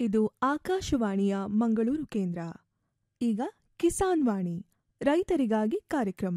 ಇದು ಆಕಾಶವಾಣಿಯ ಮಂಗಳೂರು ಕೇಂದ್ರ ಈಗ ಕಿಸಾನ್ ವಾಣಿ ರೈತರಿಗಾಗಿ ಕಾರ್ಯಕ್ರಮ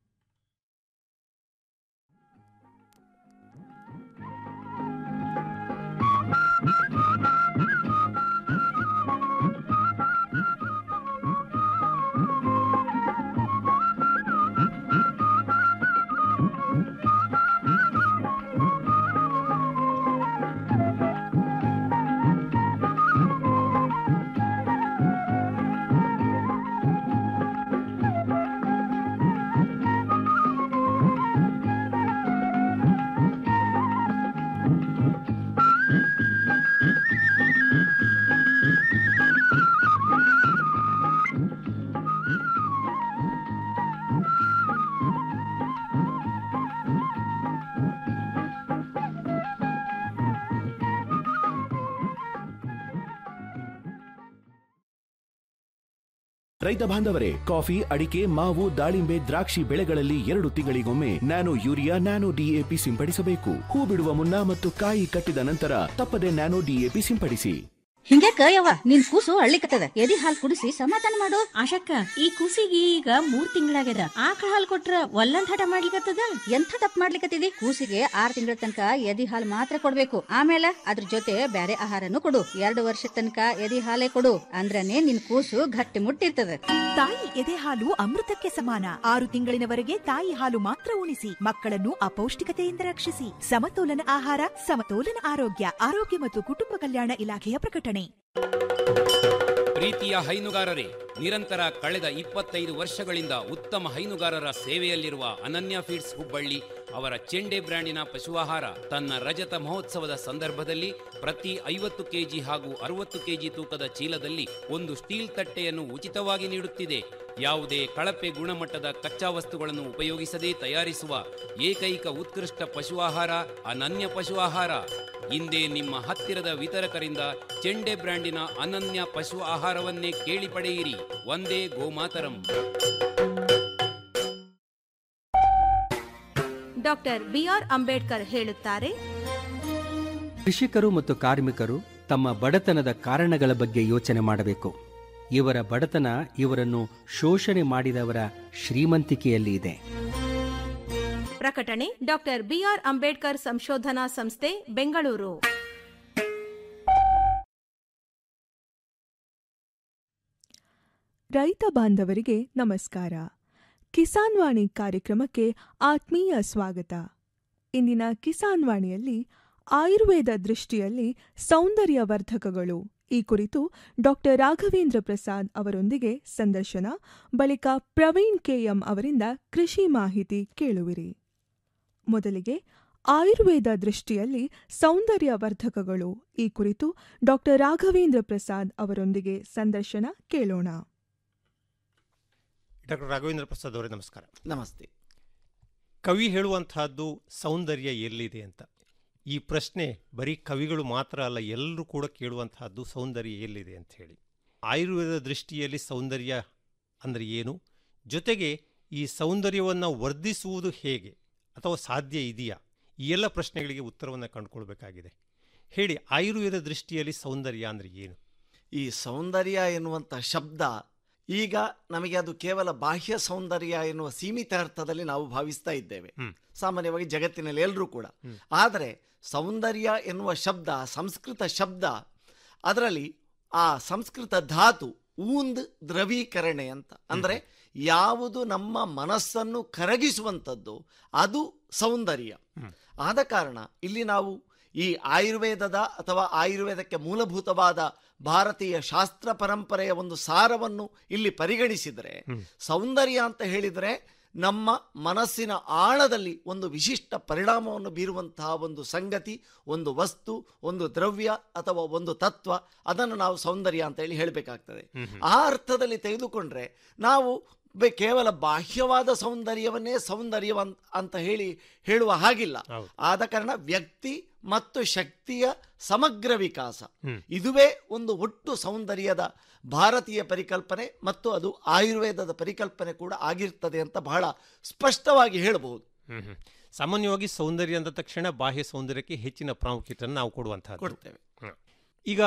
ರೈತ ಬಾಂಧವರೇ ಕಾಫಿ ಅಡಿಕೆ ಮಾವು ದಾಳಿಂಬೆ ದ್ರಾಕ್ಷಿ ಬೆಳೆಗಳಲ್ಲಿ ಎರಡು ತಿಂಗಳಿಗೊಮ್ಮೆ ನ್ಯಾನೋ ಯೂರಿಯಾ ನ್ಯಾನೋ ಡಿಎಪಿ ಸಿಂಪಡಿಸಬೇಕು ಹೂ ಬಿಡುವ ಮುನ್ನ ಮತ್ತು ಕಾಯಿ ಕಟ್ಟಿದ ನಂತರ ತಪ್ಪದೆ ನ್ಯಾನೋ ಡಿಎಪಿ ಸಿಂಪಡಿಸಿ ಹಿಂಗ್ಯಾಕ ಯವ್ವ ನಿನ್ ಕೂಸು ಅಳ್ಳಿಕತ್ತದ ಎದಿ ಹಾಲ್ ಕುಡಿಸಿ ಸಮಾಧಾನ ಮಾಡು ಆಶಕ್ಕ ಈ ಕೂಸಿಗೆ ಈಗ ಮೂರ್ ತಿಂಗಳಾಗ್ಯದ ಆಕಳ ಹಾಲ್ ಕೊಟ್ರ ಒಲ್ಲಂದ್ ಹಠ ಮಾಡ್ಲಿಕತ್ತದ ಎಂಥ ತಪ್ಪು ಮಾಡ್ಲಿಕತ್ತಿದಿ ಕೂಸಿಗೆ ಆರ್ ತಿಂಗಳ ತನಕ ಎದಿ ಹಾಲ್ ಮಾತ್ರ ಕೊಡ್ಬೇಕು ಆಮೇಲೆ ಅದ್ರ ಜೊತೆ ಬ್ಯಾರೆ ಆಹಾರನು ಕೊಡು ಎರಡು ವರ್ಷ ತನಕ ಎದಿ ಹಾಲೇ ಕೊಡು ಅಂದ್ರನೇ ನಿನ್ ಕೂಸು ಗಟ್ಟಿ ಮುಟ್ಟಿರ್ತದ ತಾಯಿ ಎದೆ ಹಾಲು ಅಮೃತಕ್ಕೆ ಸಮಾನ ಆರು ತಿಂಗಳಿನವರೆಗೆ ತಾಯಿ ಹಾಲು ಮಾತ್ರ ಉಣಿಸಿ ಮಕ್ಕಳನ್ನು ಅಪೌಷ್ಟಿಕತೆಯಿಂದ ರಕ್ಷಿಸಿ ಸಮತೋಲನ ಆಹಾರ ಸಮತೋಲನ ಆರೋಗ್ಯ ಆರೋಗ್ಯ ಮತ್ತು ಕುಟುಂಬ ಕಲ್ಯಾಣ ಇಲಾಖೆಯ ಪ್ರಕಟಣೆ ಪ್ರೀತಿಯ ಹೈನುಗಾರರೇ ನಿರಂತರ ಕಳೆದ ಇಪ್ಪತ್ತೈದು ವರ್ಷಗಳಿಂದ ಉತ್ತಮ ಹೈನುಗಾರರ ಸೇವೆಯಲ್ಲಿರುವ ಅನನ್ಯ ಫೀಡ್ಸ್ ಹುಬ್ಬಳ್ಳಿ ಅವರ ಚೆಂಡೆ ಬ್ರ್ಯಾಂಡಿನ ಪಶುಆಹಾರ ತನ್ನ ರಜತ ಮಹೋತ್ಸವದ ಸಂದರ್ಭದಲ್ಲಿ ಪ್ರತಿ ಐವತ್ತು ಕೆಜಿ ಹಾಗೂ ಅರವತ್ತು ಕೆಜಿ ತೂಕದ ಚೀಲದಲ್ಲಿ ಒಂದು ಸ್ಟೀಲ್ ತಟ್ಟೆಯನ್ನು ಉಚಿತವಾಗಿ ನೀಡುತ್ತಿದೆ ಯಾವುದೇ ಕಳಪೆ ಗುಣಮಟ್ಟದ ಕಚ್ಚಾ ವಸ್ತುಗಳನ್ನು ಉಪಯೋಗಿಸದೆ ತಯಾರಿಸುವ ಏಕೈಕ ಉತ್ಕೃಷ್ಟ ಪಶು ಆಹಾರ ಅನನ್ಯ ಪಶು ಆಹಾರ ಇಂದೇ ನಿಮ್ಮ ಹತ್ತಿರದ ವಿತರಕರಿಂದ ಚೆಂಡೆ ಬ್ರ್ಯಾಂಡಿನ ಅನನ್ಯ ಪಶು ಆಹಾರವನ್ನೇ ಕೇಳಿ ಪಡೆಯಿರಿ ಒಂದೇ ಗೋಮಾತರಂ ಡಾಕ್ಟರ್ ಬಿಆರ್ ಅಂಬೇಡ್ಕರ್ ಹೇಳುತ್ತಾರೆ ಕೃಷಿಕರು ಮತ್ತು ಕಾರ್ಮಿಕರು ತಮ್ಮ ಬಡತನದ ಕಾರಣಗಳ ಬಗ್ಗೆ ಯೋಚನೆ ಮಾಡಬೇಕು ಇವರ ಬಡತನ ಇವರನ್ನು ಶೋಷಣೆ ಮಾಡಿದವರ ಶ್ರೀಮಂತಿಕೆಯಲ್ಲಿ ಇದೆ ಪ್ರಕಟಣೆ ಡಾಕ್ಟರ್ ಬಿಆರ್ ಅಂಬೇಡ್ಕರ್ ಸಂಶೋಧನಾ ಸಂಸ್ಥೆ ಬೆಂಗಳೂರು ರೈತ ಬಾಂಧವರಿಗೆ ನಮಸ್ಕಾರ ಕಿಸಾನ್ ವಾಣಿ ಕಾರ್ಯಕ್ರಮಕ್ಕೆ ಆತ್ಮೀಯ ಸ್ವಾಗತ ಇಂದಿನ ಕಿಸಾನ್ ವಾಣಿಯಲ್ಲಿ ಆಯುರ್ವೇದ ದೃಷ್ಟಿಯಲ್ಲಿ ಸೌಂದರ್ಯವರ್ಧಕಗಳು ಈ ಕುರಿತು ಡಾಕ್ಟರ್ ರಾಘವೇಂದ್ರ ಪ್ರಸಾದ್ ಅವರೊಂದಿಗೆ ಸಂದರ್ಶನ ಬಳಿಕ ಪ್ರವೀಣ್ ಕೆಎಂ ಅವರಿಂದ ಕೃಷಿ ಮಾಹಿತಿ ಕೇಳುವಿರಿ ಮೊದಲಿಗೆ ಆಯುರ್ವೇದ ದೃಷ್ಟಿಯಲ್ಲಿ ಸೌಂದರ್ಯವರ್ಧಕಗಳು ಈ ಕುರಿತು ಡಾಕ್ಟರ್ ರಾಘವೇಂದ್ರ ಪ್ರಸಾದ್ ಅವರೊಂದಿಗೆ ಸಂದರ್ಶನ ಕೇಳೋಣ ಡಾಕ್ಟರ್ ರಾಘವೇಂದ್ರ ಪ್ರಸಾದ್ ಅವರೇ ನಮಸ್ಕಾರ ನಮಸ್ತೆ ಕವಿ ಹೇಳುವಂತಹದ್ದು ಸೌಂದರ್ಯ ಎಲ್ಲಿದೆ ಅಂತ ಈ ಪ್ರಶ್ನೆ ಬರೀ ಕವಿಗಳು ಮಾತ್ರ ಅಲ್ಲ ಎಲ್ಲರೂ ಕೂಡ ಕೇಳುವಂತಹದ್ದು ಸೌಂದರ್ಯ ಎಲ್ಲಿದೆ ಅಂತ ಹೇಳಿ ಆಯುರ್ವೇದ ದೃಷ್ಟಿಯಲ್ಲಿ ಸೌಂದರ್ಯ ಅಂದರೆ ಏನು ಜೊತೆಗೆ ಈ ಸೌಂದರ್ಯವನ್ನು ವರ್ಧಿಸುವುದು ಹೇಗೆ ಅಥವಾ ಸಾಧ್ಯ ಇದೆಯಾ ಈ ಎಲ್ಲ ಪ್ರಶ್ನೆಗಳಿಗೆ ಉತ್ತರವನ್ನು ಕಂಡುಕೊಳ್ಬೇಕಾಗಿದೆ ಹೇಳಿ ಆಯುರ್ವೇದ ದೃಷ್ಟಿಯಲ್ಲಿ ಸೌಂದರ್ಯ ಅಂದರೆ ಏನು ಈ ಸೌಂದರ್ಯ ಎನ್ನುವಂಥ ಶಬ್ದ ಈಗ ನಮಗೆ ಅದು ಕೇವಲ ಬಾಹ್ಯ ಸೌಂದರ್ಯ ಎನ್ನುವ ಸೀಮಿತ ಅರ್ಥದಲ್ಲಿ ನಾವು ಭಾವಿಸ್ತಾ ಇದ್ದೇವೆ ಸಾಮಾನ್ಯವಾಗಿ ಜಗತ್ತಿನಲ್ಲಿ ಎಲ್ಲರೂ ಕೂಡ ಆದರೆ ಸೌಂದರ್ಯ ಎನ್ನುವ ಶಬ್ದ ಸಂಸ್ಕೃತ ಶಬ್ದ ಅದರಲ್ಲಿ ಆ ಸಂಸ್ಕೃತ ಧಾತು ಊಂದ್ ದ್ರವೀಕರಣೆ ಅಂತ ಅಂದರೆ ಯಾವುದು ನಮ್ಮ ಮನಸ್ಸನ್ನು ಕರಗಿಸುವಂಥದ್ದು ಅದು ಸೌಂದರ್ಯ ಆದ ಕಾರಣ ಇಲ್ಲಿ ನಾವು ಈ ಆಯುರ್ವೇದದ ಅಥವಾ ಆಯುರ್ವೇದಕ್ಕೆ ಮೂಲಭೂತವಾದ ಭಾರತೀಯ ಶಾಸ್ತ್ರ ಪರಂಪರೆಯ ಒಂದು ಸಾರವನ್ನು ಇಲ್ಲಿ ಪರಿಗಣಿಸಿದರೆ ಸೌಂದರ್ಯ ಅಂತ ಹೇಳಿದರೆ ನಮ್ಮ ಮನಸ್ಸಿನ ಆಳದಲ್ಲಿ ಒಂದು ವಿಶಿಷ್ಟ ಪರಿಣಾಮವನ್ನು ಬೀರುವಂತಹ ಒಂದು ಸಂಗತಿ ಒಂದು ವಸ್ತು ಒಂದು ದ್ರವ್ಯ ಅಥವಾ ಒಂದು ತತ್ವ ಅದನ್ನು ನಾವು ಸೌಂದರ್ಯ ಅಂತ ಹೇಳಿ ಹೇಳಬೇಕಾಗ್ತದೆ ಆ ಅರ್ಥದಲ್ಲಿ ತೆಗೆದುಕೊಂಡ್ರೆ ನಾವು ಬೆ- ಕೇವಲ ಬಾಹ್ಯವಾದ ಸೌಂದರ್ಯವನ್ನೇ ಸೌಂದರ್ಯವಂತ ಅಂತ ಹೇಳಿ ಹೇಳುವ ಹಾಗಿಲ್ಲ ಆದ ಕಾರಣ ವ್ಯಕ್ತಿ ಮತ್ತು ಶಕ್ತಿಯ ಸಮಗ್ರ ವಿಕಾಸ ಇದುವೇ ಒಂದು ಒಟ್ಟು ಸೌಂದರ್ಯದ ಭಾರತೀಯ ಪರಿಕಲ್ಪನೆ ಮತ್ತು ಅದು ಆಯುರ್ವೇದದ ಪರಿಕಲ್ಪನೆ ಕೂಡ ಆಗಿರ್ತದೆ ಅಂತ ಬಹಳ ಸ್ಪಷ್ಟವಾಗಿ ಹೇಳಬಹುದು ಹ್ಮ್ ಹ್ಮ್. ಸಾಮಾನ್ಯವಾಗಿ ಸೌಂದರ್ಯ ಅಂದ ತಕ್ಷಣ ಬಾಹ್ಯ ಸೌಂದರ್ಯಕ್ಕೆ ಹೆಚ್ಚಿನ ಪ್ರಾಮುಖ್ಯತೆಯನ್ನು ನಾವು ಕೊಡುವಂತಹ ಕೊಡ್ತೇವೆ ಈಗ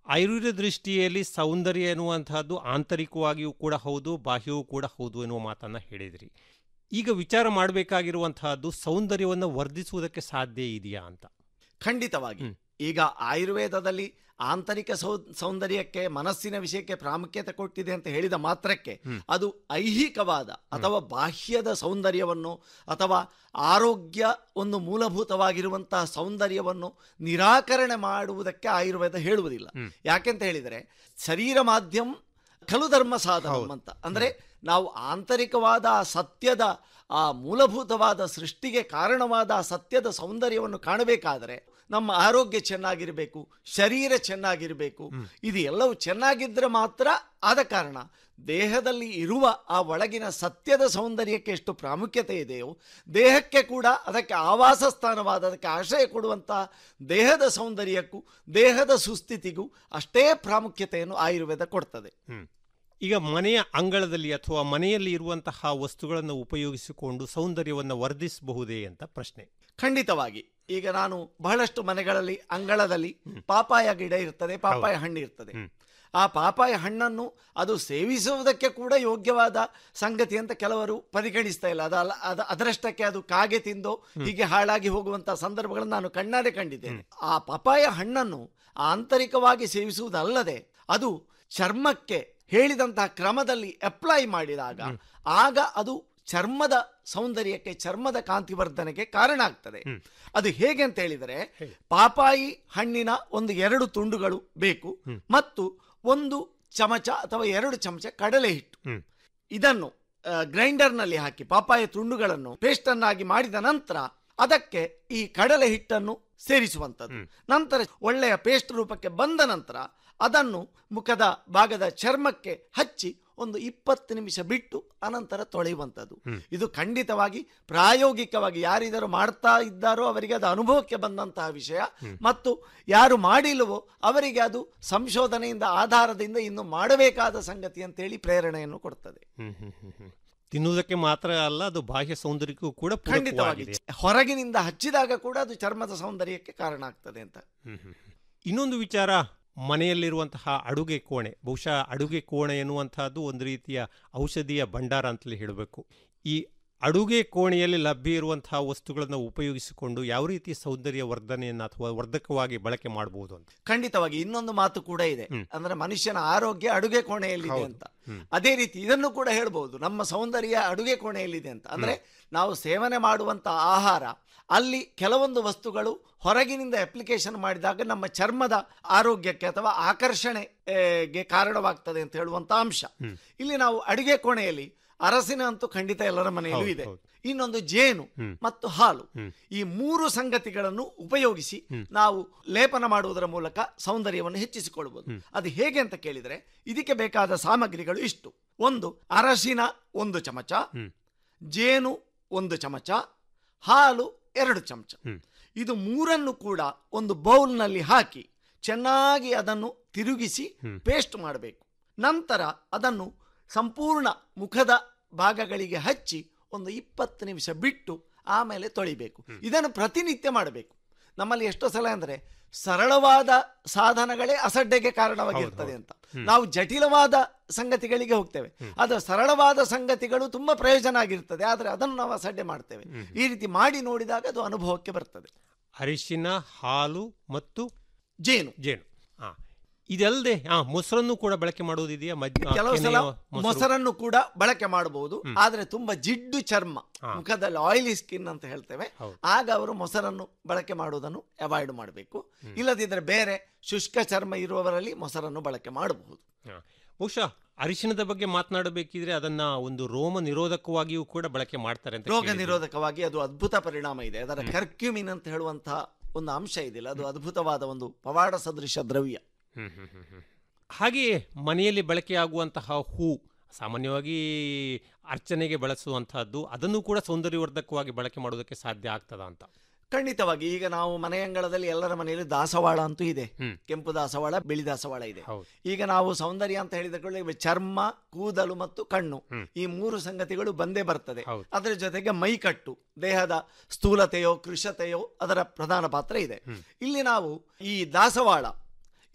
ಆಯುರ್ವೇದ ದೃಷ್ಟಿಯಲ್ಲಿ ಸೌಂದರ್ಯ ಎನ್ನುವಂತಹದ್ದು ಆಂತರಿಕವಾಗಿಯೂ ಕೂಡ ಹೌದು ಬಾಹ್ಯವೂ ಕೂಡ ಹೌದು ಎನ್ನುವ ಮಾತನ್ನು ಹೇಳಿದ್ರಿ ಈಗ ವಿಚಾರ ಮಾಡಬೇಕಾಗಿರುವಂತಹದ್ದು ಸೌಂದರ್ಯವನ್ನು ವರ್ಧಿಸುವುದಕ್ಕೆ ಸಾಧ್ಯ ಇದೆಯಾ ಅಂತ ಖಂಡಿತವಾಗಿ ಈಗ ಆಯುರ್ವೇದದಲ್ಲಿ ಆಂತರಿಕ ಸೌ ಸೌಂದರ್ಯಕ್ಕೆ ಮನಸ್ಸಿನ ವಿಷಯಕ್ಕೆ ಪ್ರಾಮುಖ್ಯತೆ ಕೊಟ್ಟಿದೆ ಅಂತ ಹೇಳಿದ ಮಾತ್ರಕ್ಕೆ ಅದು ಐಹಿಕವಾದ ಅಥವಾ ಬಾಹ್ಯದ ಸೌಂದರ್ಯವನ್ನು ಅಥವಾ ಆರೋಗ್ಯ ಒಂದು ಮೂಲಭೂತವಾಗಿರುವಂತಹ ಸೌಂದರ್ಯವನ್ನು ನಿರಾಕರಣೆ ಮಾಡುವುದಕ್ಕೆ ಆಯುರ್ವೇದ ಹೇಳುವುದಿಲ್ಲ ಯಾಕೆಂತ ಹೇಳಿದರೆ ಶರೀರ ಮಾಧ್ಯಮ ಖಲು ಧರ್ಮ ಸಾಧನ ಅಂತ ಅಂದ್ರೆ ನಾವು ಆಂತರಿಕವಾದ ಆ ಸತ್ಯದ ಆ ಮೂಲಭೂತವಾದ ಸೃಷ್ಟಿಗೆ ಕಾರಣವಾದ ಆ ಸತ್ಯದ ಸೌಂದರ್ಯವನ್ನು ಕಾಣಬೇಕಾದರೆ ನಮ್ಮ ಆರೋಗ್ಯ ಚೆನ್ನಾಗಿರಬೇಕು ಶರೀರ ಚೆನ್ನಾಗಿರಬೇಕು ಇದು ಎಲ್ಲವೂ ಚೆನ್ನಾಗಿದ್ದರೆ ಮಾತ್ರ ಆದ ಕಾರಣ ದೇಹದಲ್ಲಿ ಇರುವ ಆ ಒಳಗಿನ ಸತ್ಯದ ಸೌಂದರ್ಯಕ್ಕೆ ಎಷ್ಟು ಪ್ರಾಮುಖ್ಯತೆ ಇದೆಯೋ ದೇಹಕ್ಕೆ ಕೂಡ ಅದಕ್ಕೆ ಆವಾಸ ಸ್ಥಾನವಾದ ಅದಕ್ಕೆ ಆಶ್ರಯ ಕೊಡುವಂತಹ ದೇಹದ ಸೌಂದರ್ಯಕ್ಕೂ ದೇಹದ ಸುಸ್ಥಿತಿಗೂ ಅಷ್ಟೇ ಪ್ರಾಮುಖ್ಯತೆಯನ್ನು ಆಯುರ್ವೇದ ಕೊಡ್ತದೆ ಈಗ ಮನೆಯ ಅಂಗಳದಲ್ಲಿ ಅಥವಾ ಮನೆಯಲ್ಲಿ ಇರುವಂತಹ ವಸ್ತುಗಳನ್ನು ಉಪಯೋಗಿಸಿಕೊಂಡು ಸೌಂದರ್ಯವನ್ನು ವರ್ಧಿಸಬಹುದೇ ಅಂತ ಪ್ರಶ್ನೆ ಖಂಡಿತವಾಗಿ ಈಗ ನಾನು ಬಹಳಷ್ಟು ಮನೆಗಳಲ್ಲಿ ಅಂಗಳದಲ್ಲಿ ಪಾಪಾಯ ಗಿಡ ಇರ್ತದೆ ಪಾಪಾಯ ಹಣ್ಣು ಇರ್ತದೆ ಆ ಪಾಪಾಯ ಹಣ್ಣನ್ನು ಅದು ಸೇವಿಸುವುದಕ್ಕೆ ಕೂಡ ಯೋಗ್ಯವಾದ ಸಂಗತಿ ಅಂತ ಕೆಲವರು ಪರಿಗಣಿಸ್ತಾ ಇಲ್ಲ ಅದಲ್ಲ ಅದ ಅದರಷ್ಟಕ್ಕೆ ಅದು ಕಾಗೆ ತಿಂದು ಹೀಗೆ ಹಾಳಾಗಿ ಹೋಗುವಂತಹ ಸಂದರ್ಭಗಳನ್ನು ನಾನು ಕಣ್ಣಾರೆ ಕಂಡಿದ್ದೇನೆ ಆ ಪಪಾಯ ಹಣ್ಣನ್ನು ಆಂತರಿಕವಾಗಿ ಸೇವಿಸುವುದಲ್ಲದೆ ಅದು ಚರ್ಮಕ್ಕೆ ಹೇಳಿದಂತಹ ಕ್ರಮದಲ್ಲಿ ಅಪ್ಲೈ ಮಾಡಿದಾಗ ಆಗ ಅದು ಚರ್ಮದ ಸೌಂದರ್ಯಕ್ಕೆ ಚರ್ಮದ ಕಾಂತಿವರ್ಧನೆಗೆ ಕಾರಣ ಆಗ್ತದೆ ಅದು ಹೇಗೆ ಅಂತ ಹೇಳಿದರೆ ಪಾಪಾಯಿ ಹಣ್ಣಿನ ಒಂದು ಎರಡು ತುಂಡುಗಳು ಬೇಕು ಮತ್ತು ಒಂದು ಚಮಚ ಅಥವಾ ಎರಡು ಚಮಚ ಕಡಲೆ ಹಿಟ್ಟು ಇದನ್ನು ಗ್ರೈಂಡರ್ನಲ್ಲಿ ಹಾಕಿ ಪಾಪಾಯ ತುಂಡುಗಳನ್ನು ಪೇಸ್ಟ್ ಅನ್ನಾಗಿ ಮಾಡಿದ ನಂತರ ಅದಕ್ಕೆ ಈ ಕಡಲೆ ಹಿಟ್ಟನ್ನು ಸೇರಿಸುವಂಥದ್ದು ನಂತರ ಒಳ್ಳೆಯ ಪೇಸ್ಟ್ ರೂಪಕ್ಕೆ ಬಂದ ನಂತರ ಅದನ್ನು ಮುಖದ ಭಾಗದ ಚರ್ಮಕ್ಕೆ ಹಚ್ಚಿ ಒಂದು ಇಪ್ಪತ್ತು ನಿಮಿಷ ಬಿಟ್ಟು ಅನಂತರ ತೊಳೆಯುವಂಥದ್ದು ಇದು ಖಂಡಿತವಾಗಿ ಪ್ರಾಯೋಗಿಕವಾಗಿ ಯಾರಿದರೂ ಮಾಡ್ತಾ ಇದ್ದಾರೋ ಅವರಿಗೆ ಅದು ಅನುಭವಕ್ಕೆ ಬಂದಂತಹ ವಿಷಯ ಮತ್ತು ಯಾರು ಮಾಡಿಲ್ಲವೋ ಅವರಿಗೆ ಅದು ಸಂಶೋಧನೆಯಿಂದ ಆಧಾರದಿಂದ ಇನ್ನು ಮಾಡಬೇಕಾದ ಸಂಗತಿ ಅಂತೇಳಿ ಪ್ರೇರಣೆಯನ್ನು ಕೊಡ್ತದೆ ತಿನ್ನುವುದಕ್ಕೆ ಮಾತ್ರ ಅಲ್ಲ ಅದು ಬಾಹ್ಯ ಸೌಂದರ್ಯಕ್ಕೂ ಕೂಡ ಖಂಡಿತವಾಗಿ ಪೂರಕವಾಗಿದೆ. ಹೊರಗಿನಿಂದ ಹಚ್ಚಿದಾಗ ಕೂಡ ಅದು ಚರ್ಮದ ಸೌಂದರ್ಯಕ್ಕೆ ಕಾರಣ ಆಗ್ತದೆ ಅಂತ ಇನ್ನೊಂದು ವಿಚಾರ ಮನೆಯಲ್ಲಿರುವಂತಹ ಅಡುಗೆ ಕೋಣೆ ಬಹುಶಃ ಅಡುಗೆ ಕೋಣೆ ಎನ್ನುವಂತಹದ್ದು ಒಂದು ರೀತಿಯ ಔಷಧಿಯ ಭಂಡಾರ ಅಂತಲೇ ಹೇಳಬೇಕು ಈ ಅಡುಗೆ ಕೋಣೆಯಲ್ಲಿ ಲಭ್ಯ ಇರುವಂತಹ ವಸ್ತುಗಳನ್ನು ಉಪಯೋಗಿಸಿಕೊಂಡು ಯಾವ ರೀತಿ ಸೌಂದರ್ಯ ವರ್ಧನೆಯನ್ನು ಅಥವಾ ವರ್ಧಕವಾಗಿ ಬಳಕೆ ಮಾಡಬಹುದು ಅಂತ ಖಂಡಿತವಾಗಿ ಇನ್ನೊಂದು ಮಾತು ಕೂಡ ಇದೆ ಅಂದ್ರೆ ಮನುಷ್ಯನ ಆರೋಗ್ಯ ಅಡುಗೆ ಕೋಣೆಯಲ್ಲಿದೆ ಅಂತ ಅದೇ ರೀತಿ ಇದನ್ನು ಕೂಡ ಹೇಳ್ಬಹುದು ನಮ್ಮ ಸೌಂದರ್ಯ ಅಡುಗೆ ಕೋಣೆಯಲ್ಲಿದೆ ಅಂತ ಅಂದ್ರೆ ನಾವು ಸೇವನೆ ಮಾಡುವಂತ ಆಹಾರ ಅಲ್ಲಿ ಕೆಲವೊಂದು ವಸ್ತುಗಳು ಹೊರಗಿನಿಂದ ಅಪ್ಲಿಕೇಶನ್ ಮಾಡಿದಾಗ ನಮ್ಮ ಚರ್ಮದ ಆರೋಗ್ಯಕ್ಕೆ ಅಥವಾ ಆಕರ್ಷಣೆಗೆ ಕಾರಣವಾಗ್ತದೆ ಅಂತ ಹೇಳುವಂತ ಅಂಶ ಇಲ್ಲಿ ನಾವು ಅಡುಗೆ ಕೋಣೆಯಲ್ಲಿ ಅರಸಿನ ಅಂತೂ ಖಂಡಿತ ಎಲ್ಲರ ಮನೆಯಲ್ಲೂ ಇದೆ ಇನ್ನೊಂದು ಜೇನು ಮತ್ತು ಹಾಲು ಈ ಮೂರು ಸಂಗತಿಗಳನ್ನು ಉಪಯೋಗಿಸಿ ನಾವು ಲೇಪನ ಮಾಡುವುದರ ಮೂಲಕ ಸೌಂದರ್ಯವನ್ನು ಹೆಚ್ಚಿಸಿಕೊಳ್ಳಬಹುದು ಅದು ಹೇಗೆ ಅಂತ ಕೇಳಿದ್ರೆ ಇದಕ್ಕೆ ಬೇಕಾದ ಸಾಮಗ್ರಿಗಳು ಇಷ್ಟು ಒಂದು ಅರಸಿನ ಒಂದು ಚಮಚ ಜೇನು ಒಂದು ಚಮಚ ಹಾಲು ಎರಡು ಚಮಚ ಇದು ಮೂರನ್ನು ಕೂಡ ಒಂದು ಬೌಲ್ನಲ್ಲಿ ಹಾಕಿ ಚೆನ್ನಾಗಿ ಅದನ್ನು ತಿರುಗಿಸಿ ಪೇಸ್ಟ್ ಮಾಡಬೇಕು ನಂತರ ಅದನ್ನು ಸಂಪೂರ್ಣ ಮುಖದ ಭಾಗಗಳಿಗೆ ಹಚ್ಚಿ ಒಂದು ಇಪ್ಪತ್ತು ನಿಮಿಷ ಬಿಟ್ಟು ಆಮೇಲೆ ತೊಳಿಬೇಕು ಇದನ್ನು ಪ್ರತಿನಿತ್ಯ ಮಾಡಬೇಕು ನಮ್ಮಲ್ಲಿ ಎಷ್ಟೋ ಸಲ ಅಂದರೆ ಸರಳವಾದ ಸಾಧನಗಳೇ ಅಸಡ್ಡೆಗೆ ಕಾರಣವಾಗಿರ್ತದೆ ಅಂತ ನಾವು ಜಟಿಲವಾದ ಸಂಗತಿಗಳಿಗೆ ಹೋಗ್ತೇವೆ ಅದು ಸರಳವಾದ ಸಂಗತಿಗಳು ತುಂಬಾ ಪ್ರಯೋಜನ ಆಗಿರ್ತದೆ ಆದರೆ ಅದನ್ನು ನಾವು ಅಸಡ್ಡೆ ಮಾಡ್ತೇವೆ ಈ ರೀತಿ ಮಾಡಿ ನೋಡಿದಾಗ ಅದು ಅನುಭವಕ್ಕೆ ಬರ್ತದೆ ಅರಿಶಿನ ಹಾಲು ಮತ್ತು ಜೇನು ಜೇನು ಹಾ ಇದಲ್ಲದೆ ಹಾ ಮೊಸರನ್ನು ಕೂಡ ಬಳಕೆ ಮಾಡುವುದಿದೆಯಾ ಮಜ್- ಆ, ಕೆಲವು ಸಲ ಕೆನೆಯ ಮೊಸರು? ಮೊಸರನ್ನು ಕೂಡ ಬಳಕೆ ಮಾಡಬಹುದು ಆದ್ರೆ ತುಂಬಾ ಜಿಡ್ಡು ಚರ್ಮ ಮುಖದಲ್ಲಿ ಆಯಿಲಿ ಸ್ಕಿನ್ ಅಂತ ಹೇಳ್ತೇವೆ ಆಗ ಅವರು ಮೊಸರನ್ನು ಬಳಕೆ ಮಾಡುವುದನ್ನು ಅವಾಯ್ಡ್ ಮಾಡಬೇಕು ಇಲ್ಲದಿದ್ದರೆ ಬೇರೆ ಶುಷ್ಕ ಚರ್ಮ ಇರುವವರಲ್ಲಿ ಮೊಸರನ್ನು ಬಳಕೆ ಮಾಡಬಹುದು ಹಾ. ಬಹುಶಃ ಅರಿಶಿಣದ ಬಗ್ಗೆ ಮಾತನಾಡಬೇಕಿದ್ರೆ ಅದನ್ನ ಒಂದು ರೋಮ ನಿರೋಧಕವಾಗಿಯೂ ಕೂಡ ಬಳಕೆ ಮಾಡ್ತಾರೆ ಅಂತ ರೋಗ ಕೇಳಿದ್ದೀನಿ. ನಿರೋಧಕವಾಗಿ ಅದು ಅದ್ಭುತ ಪರಿಣಾಮ ಇದೆ ಅದರ ಕರ್ಕ್ಯುಮಿನ್ ಅಂತ ಹೇಳುವಂತಹ ಒಂದು ಅಂಶ ಇದೆಯಲ್ಲ ಅದು ಅದ್ಭುತವಾದ ಒಂದು ಪವಾಡ ಸದೃಶ ದ್ರವ್ಯ ಹ್ಮ್, ಹ್ಮ್, ಹ್ಮ್, ಹ್ಮ್. ಹಾಗೆಯೇ ಮನೆಯಲ್ಲಿ ಬಳಕೆಯಾಗುವಂತಹ ಹೂ ಸಾಮಾನ್ಯವಾಗಿ ಅರ್ಚನೆಗೆ ಬಳಸುವಂತಹದ್ದು ಅದನ್ನು ಕೂಡ ಸೌಂದರ್ಯವರ್ಧಕವಾಗಿ ಬಳಕೆ ಮಾಡೋದಕ್ಕೆ ಸಾಧ್ಯ ಆಗ್ತದ ಅಂತ ಖಂಡಿತವಾಗಿ ಈಗ ನಾವು ಮನೆಯಂಗಳದಲ್ಲಿ ಎಲ್ಲರ ಮನೆಯಲ್ಲಿ ದಾಸವಾಳ ಅಂತೂ ಇದೆ ಕೆಂಪು ದಾಸವಾಳ ಬಿಳಿ ದಾಸವಾಳ ಇದೆ ಈಗ ನಾವು ಸೌಂದರ್ಯ ಅಂತ ಹೇಳಿದ ಕೂಡಲೇ ಚರ್ಮ ಕೂದಲು ಮತ್ತು ಕಣ್ಣು ಈ ಮೂರು ಸಂಗತಿಗಳು ಬಂದೇ ಬರ್ತದೆ ಅದರ ಜೊತೆಗೆ ಮೈಕಟ್ಟು ದೇಹದ ಸ್ಥೂಲತೆಯೋ ಕೃಶತೆಯೋ ಅದರ ಪ್ರಧಾನ ಪಾತ್ರ ಇದೆ ಇಲ್ಲಿ ನಾವು ಈ ದಾಸವಾಳ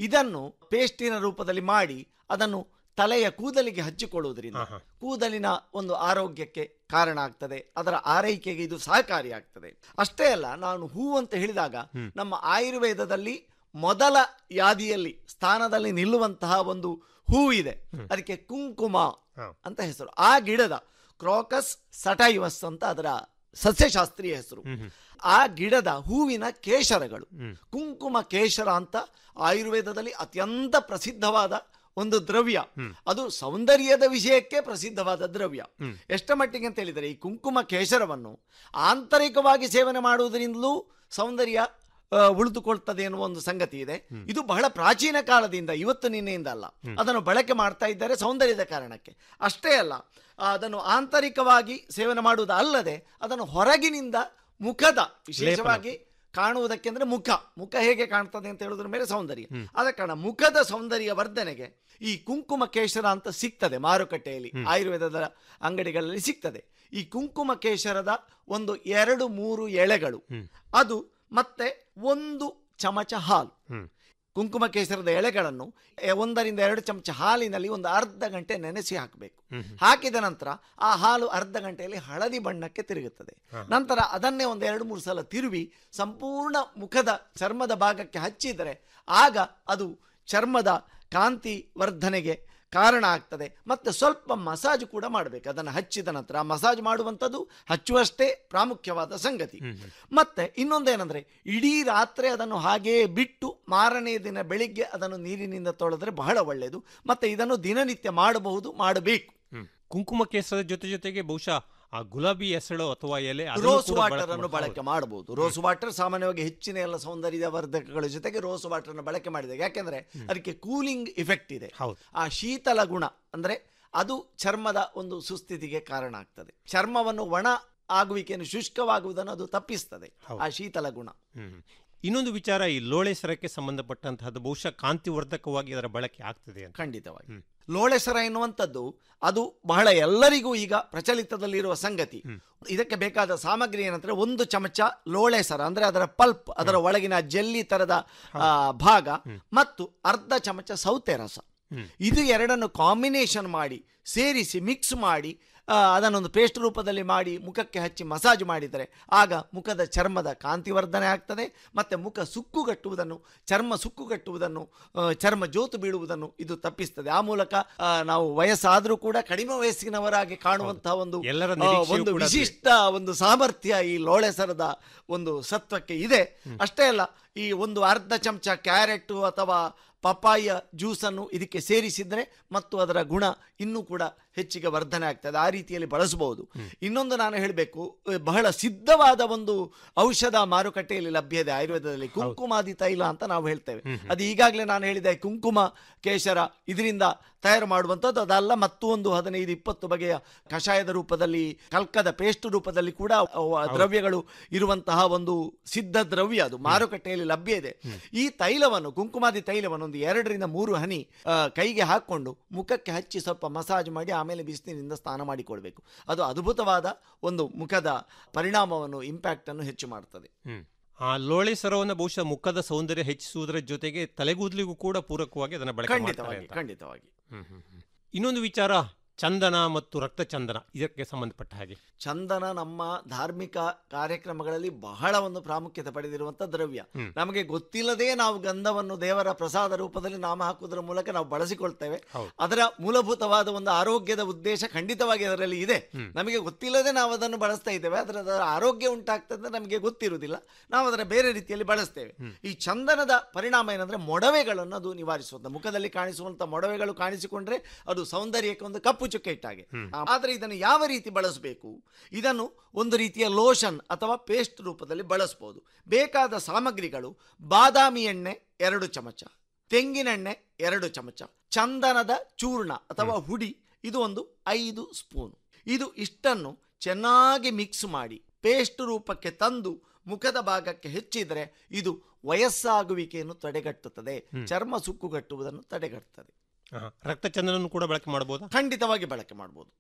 ಇದನ್ನು ಪೇಸ್ಟಿನ ರೂಪದಲ್ಲಿ ಮಾಡಿ ಅದನ್ನು ತಲೆಯ ಕೂದಲಿಗೆ ಹಚ್ಚಿಕೊಳ್ಳುವುದರಿಂದ ಕೂದಲಿನ ಒಂದು ಆರೋಗ್ಯಕ್ಕೆ ಕಾರಣ ಆಗ್ತದೆ ಅದರ ಆರೈಕೆಗೆ ಇದು ಸಹಕಾರಿಯಾಗ್ತದೆ ಅಷ್ಟೇ ಅಲ್ಲ ನಾನು ಹೂ ಅಂತ ಹೇಳಿದಾಗ ನಮ್ಮ ಆಯುರ್ವೇದದಲ್ಲಿ ಮೊದಲ ಯಾದಿಯಲ್ಲಿ ಸ್ಥಾನದಲ್ಲಿ ನಿಲ್ಲುವಂತಹ ಒಂದು ಹೂ ಇದೆ ಅದಕ್ಕೆ ಕುಂಕುಮ ಅಂತ ಹೆಸರು ಆ ಗಿಡದ ಕ್ರೋಕಸ್ ಸಟೈವಸ್ ಅಂತ ಅದರ ಸಸ್ಯಶಾಸ್ತ್ರೀಯ ಹೆಸರು ಆ ಗಿಡದ ಹೂವಿನ ಕೇಶರಗಳು ಕುಂಕುಮ ಕೇಶರ ಅಂತ ಆಯುರ್ವೇದದಲ್ಲಿ ಅತ್ಯಂತ ಪ್ರಸಿದ್ಧವಾದ ಒಂದು ದ್ರವ್ಯ ಅದು ಸೌಂದರ್ಯದ ವಿಷಯಕ್ಕೆ ಪ್ರಸಿದ್ಧವಾದ ದ್ರವ್ಯ ಎಷ್ಟ ಮಟ್ಟಿಗೆ ಅಂತ ಹೇಳಿದರೆ ಈ ಕುಂಕುಮ ಕೇಶರವನ್ನು ಆಂತರಿಕವಾಗಿ ಸೇವನೆ ಮಾಡುವುದರಿಂದಲೂ ಸೌಂದರ್ಯ ಆ, ಉಳಿದುಕೊಳ್ತದೆ ಎನ್ನುವ ಒಂದು ಸಂಗತಿ ಇದೆ ಇದು ಬಹಳ ಪ್ರಾಚೀನ ಕಾಲದಿಂದ ಇವತ್ತು ನಿನ್ನೆಯಿಂದ ಅಲ್ಲ ಅದನ್ನು ಬಳಕೆ ಮಾಡ್ತಾ ಇದ್ದಾರೆ ಸೌಂದರ್ಯದ ಕಾರಣಕ್ಕೆ ಅಷ್ಟೇ ಅಲ್ಲ ಆ, ಅದನ್ನು ಆಂತರಿಕವಾಗಿ ಸೇವನೆ ಮಾಡುವುದು ಅಲ್ಲದೆ ಅದನ್ನು ಹೊರಗಿನಿಂದ ಮುಖದ ವಿಶೇಷವಾಗಿ ಕಾಣುವುದಕ್ಕೆ ಅಂದ್ರೆ ಮುಖ ಮುಖ ಹೇಗೆ ಕಾಣ್ತದೆ ಅಂತ ಹೇಳುವುದ್ರ ಮೇಲೆ ಸೌಂದರ್ಯ ಆದ ಕಾರಣ ಮುಖದ ಸೌಂದರ್ಯ ವರ್ಧನೆಗೆ ಈ ಕುಂಕುಮ ಕೇಶರ ಅಂತ ಸಿಗ್ತದೆ ಮಾರುಕಟ್ಟೆಯಲ್ಲಿ ಆಯುರ್ವೇದದ ಅಂಗಡಿಗಳಲ್ಲಿ ಸಿಗ್ತದೆ ಈ ಕುಂಕುಮ ಕೇಶರದ ಒಂದು ಎರಡು ಮೂರು ಎಳೆಗಳು ಅದು ಮತ್ತೆ ಒಂದು ಚಮಚ ಹಾಲು ಕುಂಕುಮ ಕೇಸರದ ಎಳೆಗಳನ್ನು ಎ- ಒಂದರಿಂದ ಎರಡು ಚಮಚ ಹಾಲಿನಲ್ಲಿ ಒಂದು ಅರ್ಧ ಗಂಟೆ ನೆನೆಸಿ ಹಾಕಬೇಕು ಹಾಕಿದ ನಂತರ ಆ ಹಾಲು ಅರ್ಧ ಗಂಟೆಯಲ್ಲಿ ಹಳದಿ ಬಣ್ಣಕ್ಕೆ ತಿರುಗುತ್ತದೆ ನಂತರ ಅದನ್ನೇ ಒಂದು ಎರಡು ಮೂರು ಸಲ ತಿರುವಿ ಸಂಪೂರ್ಣ ಮುಖದ ಚರ್ಮದ ಭಾಗಕ್ಕೆ ಹಚ್ಚಿದರೆ ಆಗ ಅದು ಚರ್ಮದ ಕಾಂತಿ ವರ್ಧನೆಗೆ ಕಾರಣ ಆಗ್ತದೆ ಮತ್ತೆ ಸ್ವಲ್ಪ ಮಸಾಜ್ ಕೂಡ ಮಾಡಬೇಕು ಅದನ್ನು ಹಚ್ಚಿದ ನಂತರ ಮಸಾಜ್ ಮಾಡುವಂಥದ್ದು ಹಚ್ಚುವಷ್ಟೇ ಪ್ರಾಮುಖ್ಯವಾದ ಸಂಗತಿ ಮತ್ತೆ ಇನ್ನೊಂದೇನೆಂದ್ರೆ ಇಡೀ ರಾತ್ರಿ ಅದನ್ನು ಹಾಗೆಯೇ ಬಿಟ್ಟು ಮಾರನೇ ದಿನ ಬೆಳಿಗ್ಗೆ ಅದನ್ನು ನೀರಿನಿಂದ ತೊಳೆದ್ರೆ ಬಹಳ ಒಳ್ಳೆಯದು ಮತ್ತೆ ಇದನ್ನು ದಿನನಿತ್ಯ ಮಾಡಬಹುದು ಮಾಡಬೇಕು ಕುಂಕುಮ ಕೇಸರದ ಜೊತೆ ಜೊತೆಗೆ ಬಹುಶಃ ಆ ಗುಲಾಬಿ ಹೆಸಳು ಅಥವಾ ಎಲೆ ಅದನ್ನು ರೋಸ್ ಕೂಡ ವಾಟರ್ ಬಳಕೆ ಅನ್ನು ಮಾಡ್ಬೋದು. ಬಳಕೆ ಮಾಡಬಹುದು ರೋಸ್ ವಾಟರ್ ಸಾಮಾನ್ಯವಾಗಿ ಹೆಚ್ಚಿನ ಎಲ್ಲ ಸೌಂದರ್ಯ ವರ್ಧಕಗಳ ಜೊತೆಗೆ ರೋಸ್ ವಾಟರ್ ಅನ್ನು ಬಳಕೆ ಮಾಡಿದೆ ಯಾಕೆಂದ್ರೆ ಅದಕ್ಕೆ ಕೂಲಿಂಗ್ ಇಫೆಕ್ಟ್ ಇದೆ ಆ ಶೀತಲ ಗುಣ ಅಂದ್ರೆ ಅದು ಚರ್ಮದ ಒಂದು ಸುಸ್ಥಿತಿಗೆ ಕಾರಣ ಆಗ್ತದೆ ಚರ್ಮವನ್ನು ಒಣ ಆಗುವಿಕೆಯನ್ನು ಶುಷ್ಕವಾಗುವುದನ್ನು ಅದು ತಪ್ಪಿಸ್ತದೆ ಆ ಶೀತಲ ಗುಣ ಹ್ಮ್. ಇನ್ನೊಂದು ವಿಚಾರ ಈ ಲೋಳೆ ಸರಕ್ಕೆ ಸಂಬಂಧಪಟ್ಟಂತಹದ್ದು ಬಹುಶಃ ಕಾಂತಿವರ್ಧಕವಾಗಿ ಅದರ ಬಳಕೆ ಆಗ್ತದೆ ಅಂತ ಖಂಡಿತವಾಗಿ ಲೋಳೆಸರ ಎನ್ನುವಂಥದ್ದು ಅದು ಬಹಳ ಎಲ್ಲರಿಗೂ ಈಗ ಪ್ರಚಲಿತದಲ್ಲಿರುವ ಸಂಗತಿ ಇದಕ್ಕೆ ಬೇಕಾದ ಸಾಮಗ್ರಿ ಏನಂದ್ರೆ ಒಂದು ಚಮಚ ಲೋಳೆಸರ ಅಂದ್ರೆ ಅದರ ಪಲ್ಪ್ ಅದರ ಒಳಗಿನ ಜೆಲ್ಲಿ ತರದ ಆ, ಭಾಗ ಮತ್ತು ಅರ್ಧ ಚಮಚ ಸೌತೆ ರಸ ಇದು ಎರಡನ್ನು ಕಾಂಬಿನೇಷನ್ ಮಾಡಿ ಸೇರಿಸಿ ಮಿಕ್ಸ್ ಮಾಡಿ ಆ, ಅದನ್ನೊಂದು ಪೇಸ್ಟ್ ರೂಪದಲ್ಲಿ ಮಾಡಿ ಮುಖಕ್ಕೆ ಹಚ್ಚಿ ಮಸಾಜ್ ಮಾಡಿದರೆ ಆಗ ಮುಖದ ಚರ್ಮದ ಕಾಂತಿವರ್ಧನೆ ಆಗ್ತದೆ ಮತ್ತೆ ಮುಖ ಸುಕ್ಕುಗಟ್ಟುವುದನ್ನು ಚರ್ಮ ಸುಕ್ಕುಗಟ್ಟುವುದನ್ನು ಆ, ಚರ್ಮ ಜೋತು ಬೀಳುವುದನ್ನು ಇದು ತಪ್ಪಿಸ್ತದೆ ಆ ಮೂಲಕ ಆ, ನಾವು ವಯಸ್ಸಾದರೂ ಕೂಡ ಕಡಿಮೆ ವಯಸ್ಸಿನವರಾಗಿ ಕಾಣುವಂತಹ ಒಂದು ಎಲ್ಲರ ಆ, ನಿರೀಕ್ಷೆಯೂ ಒಂದು ಕೂಡ ಅದೇ. ವಿಶಿಷ್ಟ ಒಂದು ಸಾಮರ್ಥ್ಯ ಈ ಲೋಳೆಸರದ ಒಂದು ಸತ್ವಕ್ಕೆ ಇದೆ ಅಷ್ಟೇ ಅಲ್ಲ ಈ ಒಂದು ಅರ್ಧ ಚಮಚ ಕ್ಯಾರೆಟ್ ಅಥವಾ ಪಪ್ಪಾಯ ಜ್ಯೂಸನ್ನು ಇದಕ್ಕೆ ಸೇರಿಸಿದ್ರೆ ಮತ್ತು ಅದರ ಗುಣ ಇನ್ನೂ ಕೂಡ ಹೆಚ್ಚಿಗೆ ವರ್ಧನೆ ಆಗ್ತದೆ ಆ ರೀತಿಯಲ್ಲಿ ಬಳಸಬಹುದು ಇನ್ನೊಂದು ನಾನು ಹೇಳಬೇಕು ಬಹಳ ಸಿದ್ಧವಾದ ಒಂದು ಔಷಧ ಮಾರುಕಟ್ಟೆಯಲ್ಲಿ ಲಭ್ಯ ಇದೆ ಆಯುರ್ವೇದದಲ್ಲಿ ಕುಂಕುಮಾದಿ ತೈಲ ಅಂತ ನಾವು ಹೇಳ್ತೇವೆ ಅದು ಈಗಾಗಲೇ ನಾನು ಹೇಳಿದೆ ಕುಂಕುಮ ಕೇಶರ ಇದರಿಂದ ತಯಾರು ಮಾಡುವಂಥದ್ದು ಅದಲ್ಲ ಮತ್ತೊಂದು ಹದಿನೈದು ಇಪ್ಪತ್ತು ಬಗೆಯ ಕಷಾಯದ ರೂಪದಲ್ಲಿ ಕಲ್ಕದ ಪೇಸ್ಟ್ ರೂಪದಲ್ಲಿ ಕೂಡ ಅವು ದ್ರವ್ಯಗಳು ಇರುವಂತಹ ಒಂದು ಸಿದ್ಧ ದ್ರವ್ಯ ಅದು ಮಾರುಕಟ್ಟೆಯಲ್ಲಿ ಲಭ್ಯ ಇದೆ ಈ ತೈಲವನ್ನು ಕುಂಕುಮಾದಿ ತೈಲವನ್ನು ಒಂದು ಎರಡರಿಂದ ಮೂರು ಹನಿ ಆ, ಕೈಗೆ ಹಾಕೊಂಡು ಮುಖಕ್ಕೆ ಹಚ್ಚಿ ಸ್ವಲ್ಪ ಮಸಾಜ್ ಮಾಡಿ ಆಮೇಲೆ ಬಿಸಿಲಿನಿಂದ ಸ್ನಾನ ಮಾಡಿಕೊಳ್ಬೇಕು ಅದು ಅದ್ಭುತವಾದ ಒಂದು ಮುಖದ ಪರಿಣಾಮವನ್ನು ಇಂಪ್ಯಾಕ್ಟ್ ಅನ್ನು ಹೆಚ್ಚು ಮಾಡ್ತದೆ ಹ್ಮ್. ಆ ಲೋಳೆ ಸರವನ್ನು ಬಹುಶಃ ಮುಖದ ಸೌಂದರ್ಯ ಹೆಚ್ಚಿಸುವುದರ ಜೊತೆಗೆ ತಲೆಗೂದಲಿಗೂ ಕೂಡ ಪೂರಕವಾಗಿ ಅದನ್ನ ಬಳಕೆ ಮಾಡ್ತಾರೆ ಖಂಡಿತವಾಗಿ ಅಂತ. ಖಂಡಿತವಾಗಿ ಹ್ಮ್, ಹ್ಮ್, ಹ್ಮ್. ಇನ್ನೊಂದು ವಿಚಾರ ಚಂದನ ಮತ್ತು ರಕ್ತಚಂದನ ಇದಕ್ಕೆ ಸಂಬಂಧಪಟ್ಟ ಹಾಗೆ ಚಂದನ ನಮ್ಮ ಧಾರ್ಮಿಕ ಕಾರ್ಯಕ್ರಮಗಳಲ್ಲಿ ಬಹಳ ಒಂದು ಪ್ರಾಮುಖ್ಯತೆ ಪಡೆದಿರುವಂತಹ ದ್ರವ್ಯ ಹ್ಮ್. ನಮಗೆ ಗೊತ್ತಿಲ್ಲದೆ ನಾವು ಗಂಧವನ್ನು ದೇವರ ಪ್ರಸಾದ ರೂಪದಲ್ಲಿ ನಾಮ ಹಾಕುವುದರ ಮೂಲಕ ನಾವು ಬಳಸಿಕೊಳ್ತೇವೆ ಹೌದು. ಅದರ ಮೂಲಭೂತವಾದ ಒಂದು ಆರೋಗ್ಯದ ಉದ್ದೇಶ ಖಂಡಿತವಾಗಿ ಅದರಲ್ಲಿ ಇದೆ ನಮಗೆ ಗೊತ್ತಿಲ್ಲದೆ ನಾವು ಅದನ್ನು ಬಳಸ್ತಾ ಇದ್ದೇವೆ ಅದರ ಅದರ ಆರೋಗ್ಯ ಉಂಟಾಗ್ತದೆ ನಮಗೆ ಗೊತ್ತಿರುವುದಿಲ್ಲ ನಾವು ಅದರ ಬೇರೆ ರೀತಿಯಲ್ಲಿ ಬಳಸ್ತೇವೆ ಈ ಚಂದನದ ಪರಿಣಾಮ ಏನಂದ್ರೆ ಮೊಡವೆಗಳನ್ನು ಅದು ನಿವಾರಿಸುವಂತ ಮುಖದಲ್ಲಿ ಕಾಣಿಸುವಂತ ಮೊಡವೆಗಳು ಕಾಣಿಸಿಕೊಂಡ್ರೆ ಅದು ಸೌಂದರ್ಯಕ್ಕೆ ಒಂದು ಕಪ್ಪು ಚುಕ್ಕೆ ಇಟ್ಟಾಗೆ ಆದರೆ ಇದನ್ನು ಯಾವ ರೀತಿ ಬಳಸಬೇಕು ಇದನ್ನು ಒಂದು ರೀತಿಯ ಲೋಷನ್ ಅಥವಾ ಪೇಸ್ಟ್ ರೂಪದಲ್ಲಿ ಬಳಸಬಹುದು ಬೇಕಾದ ಸಾಮಗ್ರಿಗಳು ಬಾದಾಮಿ ಎಣ್ಣೆ ಎರಡು ಚಮಚ ತೆಂಗಿನೆಣ್ಣೆ ಎರಡು ಚಮಚ ಚಂದನದ ಚೂರ್ಣ ಅಥವಾ ಹುಡಿ ಇದು ಒಂದು ಐದು ಸ್ಪೂನ್ ಇದು ಇಷ್ಟನ್ನು ಚೆನ್ನಾಗಿ ಮಿಕ್ಸ್ ಮಾಡಿ ಪೇಸ್ಟ್ ರೂಪಕ್ಕೆ ತಂದು ಮುಖದ ಭಾಗಕ್ಕೆ ಹೆಚ್ಚಿದರೆ ಇದು ವಯಸ್ಸಾಗುವಿಕೆಯನ್ನು ತಡೆಗಟ್ಟುತ್ತದೆ ಚರ್ಮ ಸುಕ್ಕುಗಟ್ಟುವುದನ್ನು ತಡೆಗಟ್ಟುತ್ತದೆ ಆಹಾ. ರಕ್ತಚಂದನನ್ನು ಕೂಡ ಬಳಕೆ ಮಾಡಬಹುದಾ ಖಂಡಿತವಾಗಿ ಬಳಕೆ ಮಾಡಬಹುದು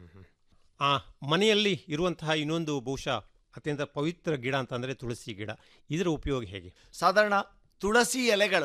ಆ ಮನೆಯಲ್ಲಿ ಇರುವಂತಹ ಇನ್ನೊಂದು ಬಹುಶಃ ಅತ್ಯಂತ ಪವಿತ್ರ ಗಿಡ ಅಂತಂದ್ರೆ ತುಳಸಿ ಗಿಡ ಇದರ ಉಪಯೋಗ ಹೇಗೆ ಸಾಧಾರಣ ತುಳಸಿ ಎಲೆಗಳನ್ನು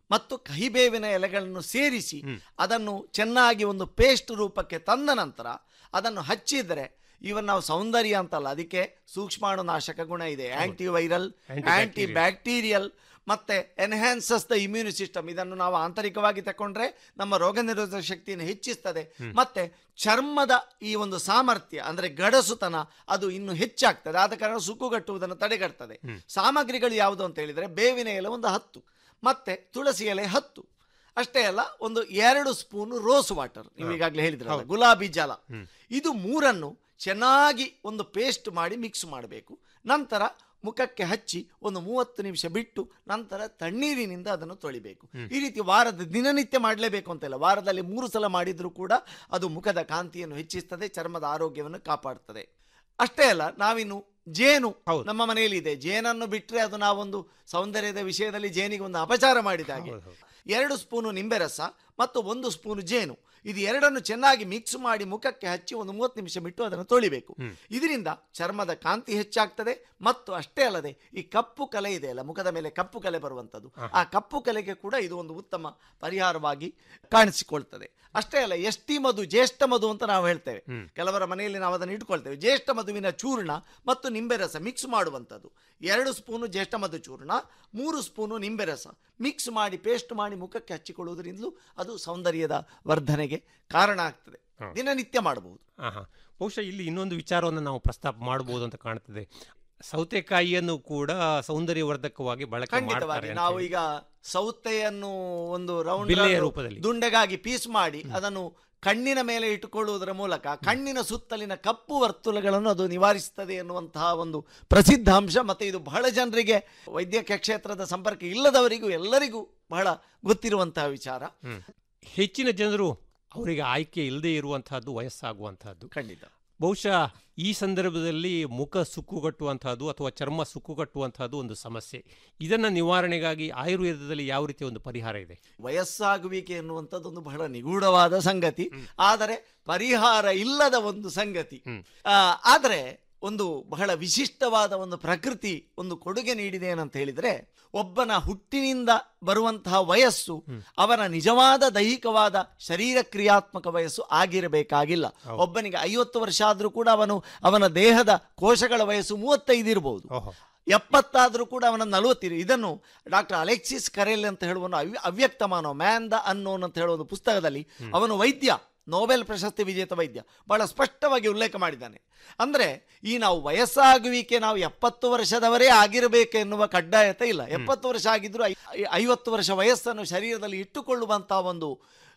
ಮತ್ತು ಕಹಿಬೇವಿನ ಎಲೆಗಳನ್ನು ಸೇರಿಸಿ ಅದನ್ನು ಚೆನ್ನಾಗಿ ಒಂದು ಪೇಸ್ಟ್ ರೂಪಕ್ಕೆ ತಂದ ನಂತರ ಅದನ್ನು ಹಚ್ಚಿದರೆ ಇವನ್ ನಾವು ಸೌಂದರ್ಯ ಅಂತಲ್ಲ ಅದಕ್ಕೆ ಸೂಕ್ಷ್ಮಾಣು ನಾಶಕ ಗುಣ ಇದೆ ಆಂಟಿ ವೈರಲ್ ಆಂಟಿ ಬ್ಯಾಕ್ಟೀರಿಯಲ್ ಮತ್ತೆ ಎನ್ಹ್ಯಾನ್ಸಸ್ ದ ಇಮ್ಯೂನಿ ಸಿಸ್ಟಮ್ ಇದನ್ನು ನಾವು ಆಂತರಿಕವಾಗಿ ತಕೊಂಡ್ರೆ ನಮ್ಮ ರೋಗ ನಿರೋಧಕ ಶಕ್ತಿಯನ್ನು ಹೆಚ್ಚಿಸ್ತದೆ ಮತ್ತೆ ಚರ್ಮದ ಈ ಒಂದು ಸಾಮರ್ಥ್ಯ ಅಂದ್ರೆ ಗಡಸುತನ ಅದು ಇನ್ನು ಹೆಚ್ಚಾಗ್ತದೆ ಆದ ಕಾರಣ ಸುಕ್ಕುಗಟ್ಟುವುದನ್ನು ತಡೆಗಟ್ತದೆ ಸಾಮಗ್ರಿಗಳು ಯಾವುದು ಅಂತ ಹೇಳಿದ್ರೆ ಬೇವಿನ ಎಲೆ ಒಂದು ಹತ್ತು ಮತ್ತೆ ತುಳಸಿ ಎಲೆ ಹತ್ತು ಅಷ್ಟೇ ಅಲ್ಲ ಒಂದು ಎರಡು ಸ್ಪೂನ್ ರೋಸ್ ವಾಟರ್ ನೀವು ಈಗಾಗಲೇ ಹೇಳಿದ್ರಲ್ಲ ಗುಲಾಬಿ ಜಲ ಇದು ಮೂರನ್ನು ಚೆನ್ನಾಗಿ ಒಂದು ಪೇಸ್ಟ್ ಮಾಡಿ ಮಿಕ್ಸ್ ಮಾಡಬೇಕು ನಂತರ ಮುಖಕ್ಕೆ ಹಚ್ಚಿ ಒಂದು ಮೂವತ್ತು ನಿಮಿಷ ಬಿಟ್ಟು ನಂತರ ತಣ್ಣೀರಿನಿಂದ ಅದನ್ನು ತೊಳಿಬೇಕು ಈ ರೀತಿ ವಾರದ ದಿನನಿತ್ಯ ಮಾಡಲೇಬೇಕು ಅಂತಿಲ್ಲ ವಾರದಲ್ಲಿ ಮೂರು ಸಲ ಮಾಡಿದ್ರೂ ಕೂಡ ಅದು ಮುಖದ ಕಾಂತಿಯನ್ನು ಹೆಚ್ಚಿಸ್ತದೆ ಚರ್ಮದ ಆರೋಗ್ಯವನ್ನು ಕಾಪಾಡ್ತದೆ ಅಷ್ಟೇ ಅಲ್ಲ ನಾವಿನ್ನು ಜೇನು ನಮ್ಮ ಮನೆಯಲ್ಲಿ ಇದೆ ಜೇನನ್ನು ಬಿಟ್ಟರೆ ಅದು ನಾವೊಂದು ಸೌಂದರ್ಯದ ವಿಷಯದಲ್ಲಿ ಜೇನಿಗೆ ಒಂದು ಅಪಚಾರ ಮಾಡಿದ ಹಾಗೆ ಎರಡು ಸ್ಪೂನು ನಿಂಬೆ ರಸ ಮತ್ತು ಒಂದು ಸ್ಪೂನು ಜೇನು ಇದು ಎರಡನ್ನು ಚೆನ್ನಾಗಿ ಮಿಕ್ಸ್ ಮಾಡಿ ಮುಖಕ್ಕೆ ಹಚ್ಚಿ ಒಂದು ಮೂವತ್ತು ನಿಮಿಷ ಬಿಟ್ಟು ಅದನ್ನು ತೊಳಿಬೇಕು ಇದರಿಂದ ಚರ್ಮದ ಕಾಂತಿ ಹೆಚ್ಚಾಗ್ತದೆ ಮತ್ತು ಅಷ್ಟೇ ಅಲ್ಲದೆ ಈ ಕಪ್ಪು ಕಲೆ ಇದೆ ಅಲ್ಲ ಮುಖದ ಮೇಲೆ ಕಪ್ಪು ಕಲೆ ಬರುವಂಥದ್ದು ಆ ಕಪ್ಪು ಕಲೆಗೆ ಕೂಡ ಇದು ಒಂದು ಉತ್ತಮ ಪರಿಹಾರವಾಗಿ ಕಾಣಿಸಿಕೊಳ್ತದೆ ಅಷ್ಟೇ ಅಲ್ಲ ಎಷ್ಟಿ ಮಧು ಜ್ಯೇಷ್ಠ ಮಧು ಅಂತ ನಾವು ಹೇಳ್ತೇವೆ ಕೆಲವರ ಮನೆಯಲ್ಲಿ ನಾವು ಅದನ್ನು ಇಟ್ಕೊಳ್ತೇವೆ ಜ್ಯೇಷ್ಠ ಮಧುವಿನ ಚೂರ್ಣ ಮತ್ತು ನಿಂಬೆ ರಸ ಮಿಕ್ಸ್ ಮಾಡುವಂಥದ್ದು ಎರಡು ಸ್ಪೂನು ಜ್ಯೇಷ್ಠ ಮಧು ಚೂರ್ಣ ಮೂರು ಸ್ಪೂನು ನಿಂಬೆ ರಸ ಮಿಕ್ಸ್ ಮಾಡಿ ಪೇಸ್ಟ್ ಮಾಡಿ ಮುಖಕ್ಕೆ ಹಚ್ಚಿಕೊಳ್ಳುವುದರಿಂದಲೂ ಅದು ಸೌಂದರ್ಯದ ವರ್ಧನೆಗೆ ಕಾರಣ ಆಗ್ತದೆ ದಿನನಿತ್ಯ ಮಾಡಬಹುದು ಆಹಾ. ಬಹುಶಃ ಇಲ್ಲಿ ಇನ್ನೊಂದು ವಿಚಾರವನ್ನು ನಾವು ಪ್ರಸ್ತಾಪ ಮಾಡಬಹುದು ಅಂತ ಕಾಣ್ತದೆ ಸೌತೆಕಾಯಿಯನ್ನು ಕೂಡ ಸೌಂದರ್ಯವರ್ಧಕವಾಗಿ ಬಳಕೆ ಖಂಡಿತವಾಗಿ ಮಾಡ್ತಾರೆ ಅಂತ ನಾವು ಹೇಳಿ. ಈಗ ಸೌತೆಯನ್ನು ಒಂದು ರೌಂಡ್ ಬಿಲ್ಲೆಯ ರೂಪದಲ್ಲಿ. ದುಂಡೆಗಾಗಿ ಪೀಸ್ ಮಾಡಿ ಅದನ್ನು ಕಣ್ಣಿನ ಮೇಲೆ ಇಟ್ಟುಕೊಳ್ಳುವುದರ ಮೂಲಕ ಕಣ್ಣಿನ ಸುತ್ತಲಿನ ಕಪ್ಪು ವರ್ತುಲಗಳನ್ನು ಅದು ನಿವಾರಿಸುತ್ತದೆ ಎನ್ನುವಂತಹ ಒಂದು ಪ್ರಸಿದ್ಧ ಅಂಶ ಮತ್ತೆ ಇದು ಬಹಳ ಜನರಿಗೆ ವೈದ್ಯಕೀಯ ಕ್ಷೇತ್ರದ ಸಂಪರ್ಕ ಇಲ್ಲದವರಿಗೂ ಎಲ್ಲರಿಗೂ ಬಹಳ ಗೊತ್ತಿರುವಂತಹ ವಿಚಾರ ಹ್ಮ್. ಹೆಚ್ಚಿನ ಜನರು ಅವರಿಗೆ ಆಯ್ಕೆ ಇಲ್ಲದೆ ಇರುವಂತಹದ್ದು ವಯಸ್ಸಾಗುವಂತಹದ್ದು ಖಂಡಿತ ಬಹುಶಃ ಈ ಸಂದರ್ಭದಲ್ಲಿ ಮುಖ ಸುಕ್ಕುಗಟ್ಟುವಂತಹದ್ದು ಅಥವಾ ಚರ್ಮ ಸುಕ್ಕುಗಟ್ಟುವಂತಹದ್ದು ಒಂದು ಸಮಸ್ಯೆ ಇದನ್ನ ನಿವಾರಣೆಗಾಗಿ ಆಯುರ್ವೇದದಲ್ಲಿ ಯಾವ ರೀತಿಯ ಒಂದು ಪರಿಹಾರ ಇದೆ ವಯಸ್ಸಾಗುವಿಕೆ ಎನ್ನುವಂಥದ್ದೊಂದು ಬಹಳ ನಿಗೂಢವಾದ ಸಂಗತಿ ಆದರೆ ಪರಿಹಾರ ಇಲ್ಲದ ಒಂದು ಸಂಗತಿ ಆ, ಆದರೆ ಒಂದು ಬಹಳ ವಿಶಿಷ್ಟವಾದ ಒಂದು ಪ್ರಕೃತಿ ಒಂದು ಕೊಡುಗೆ ನೀಡಿದೆ ಏನಂತ ಹೇಳಿದ್ರೆ ಒಬ್ಬನ ಹುಟ್ಟಿನಿಂದ ಬರುವಂತಹ ವಯಸ್ಸು ಅವನ ನಿಜವಾದ ದೈಹಿಕವಾದ ಶರೀರ ಕ್ರಿಯಾತ್ಮಕ ವಯಸ್ಸು ಆಗಿರಬೇಕಾಗಿಲ್ಲ ಒಬ್ಬನಿಗೆ ಐವತ್ತು ವರ್ಷ ಆದ್ರೂ ಕೂಡ ಅವನು ಅವನ ದೇಹದ ಕೋಶಗಳ ವಯಸ್ಸು ಮೂವತ್ತೈದು ಇರಬಹುದು ಎಪ್ಪತ್ತಾದ್ರೂ ಕೂಡ ಅವನ ನಲವತ್ತಿರು ಇದನ್ನು ಡಾಕ್ಟರ್ ಅಲೆಕ್ಸಿಸ್ ಕರೆಲ್ ಅಂತ ಹೇಳುವ ಒಂದು ಅವ್ಯ- ಅವ್ಯಕ್ತ ಮಾನವ ಮ್ಯಾನ್ ದ ಅನ್ನೋನ್ ಅಂತ ಹೇಳುವ ಒಂದು ಪುಸ್ತಕದಲ್ಲಿ ಅವನು ವೈದ್ಯ ನೋಬೆಲ್ ಪ್ರಶಸ್ತಿ ವಿಜೇತ ವೈದ್ಯ ಬಹಳ ಸ್ಪಷ್ಟವಾಗಿ ಉಲ್ಲೇಖ ಮಾಡಿದ್ದಾನೆ ಅಂದ್ರೆ ಈ ನಾವು ವಯಸ್ಸಾಗುವಿಕೆ ನಾವು ಎಪ್ಪತ್ತು ವರ್ಷದವರೇ ಆಗಿರಬೇಕು ಎನ್ನುವ ಕಡ್ಡಾಯತೆ ಇಲ್ಲ ಎಪ್ಪತ್ತು ವರ್ಷ ಆಗಿದ್ರು ಐ- ಐ- ಐವತ್ತು ವರ್ಷ ವಯಸ್ಸನ್ನು ಶರೀರದಲ್ಲಿ ಇಟ್ಟುಕೊಳ್ಳುವಂತಹ ಒಂದು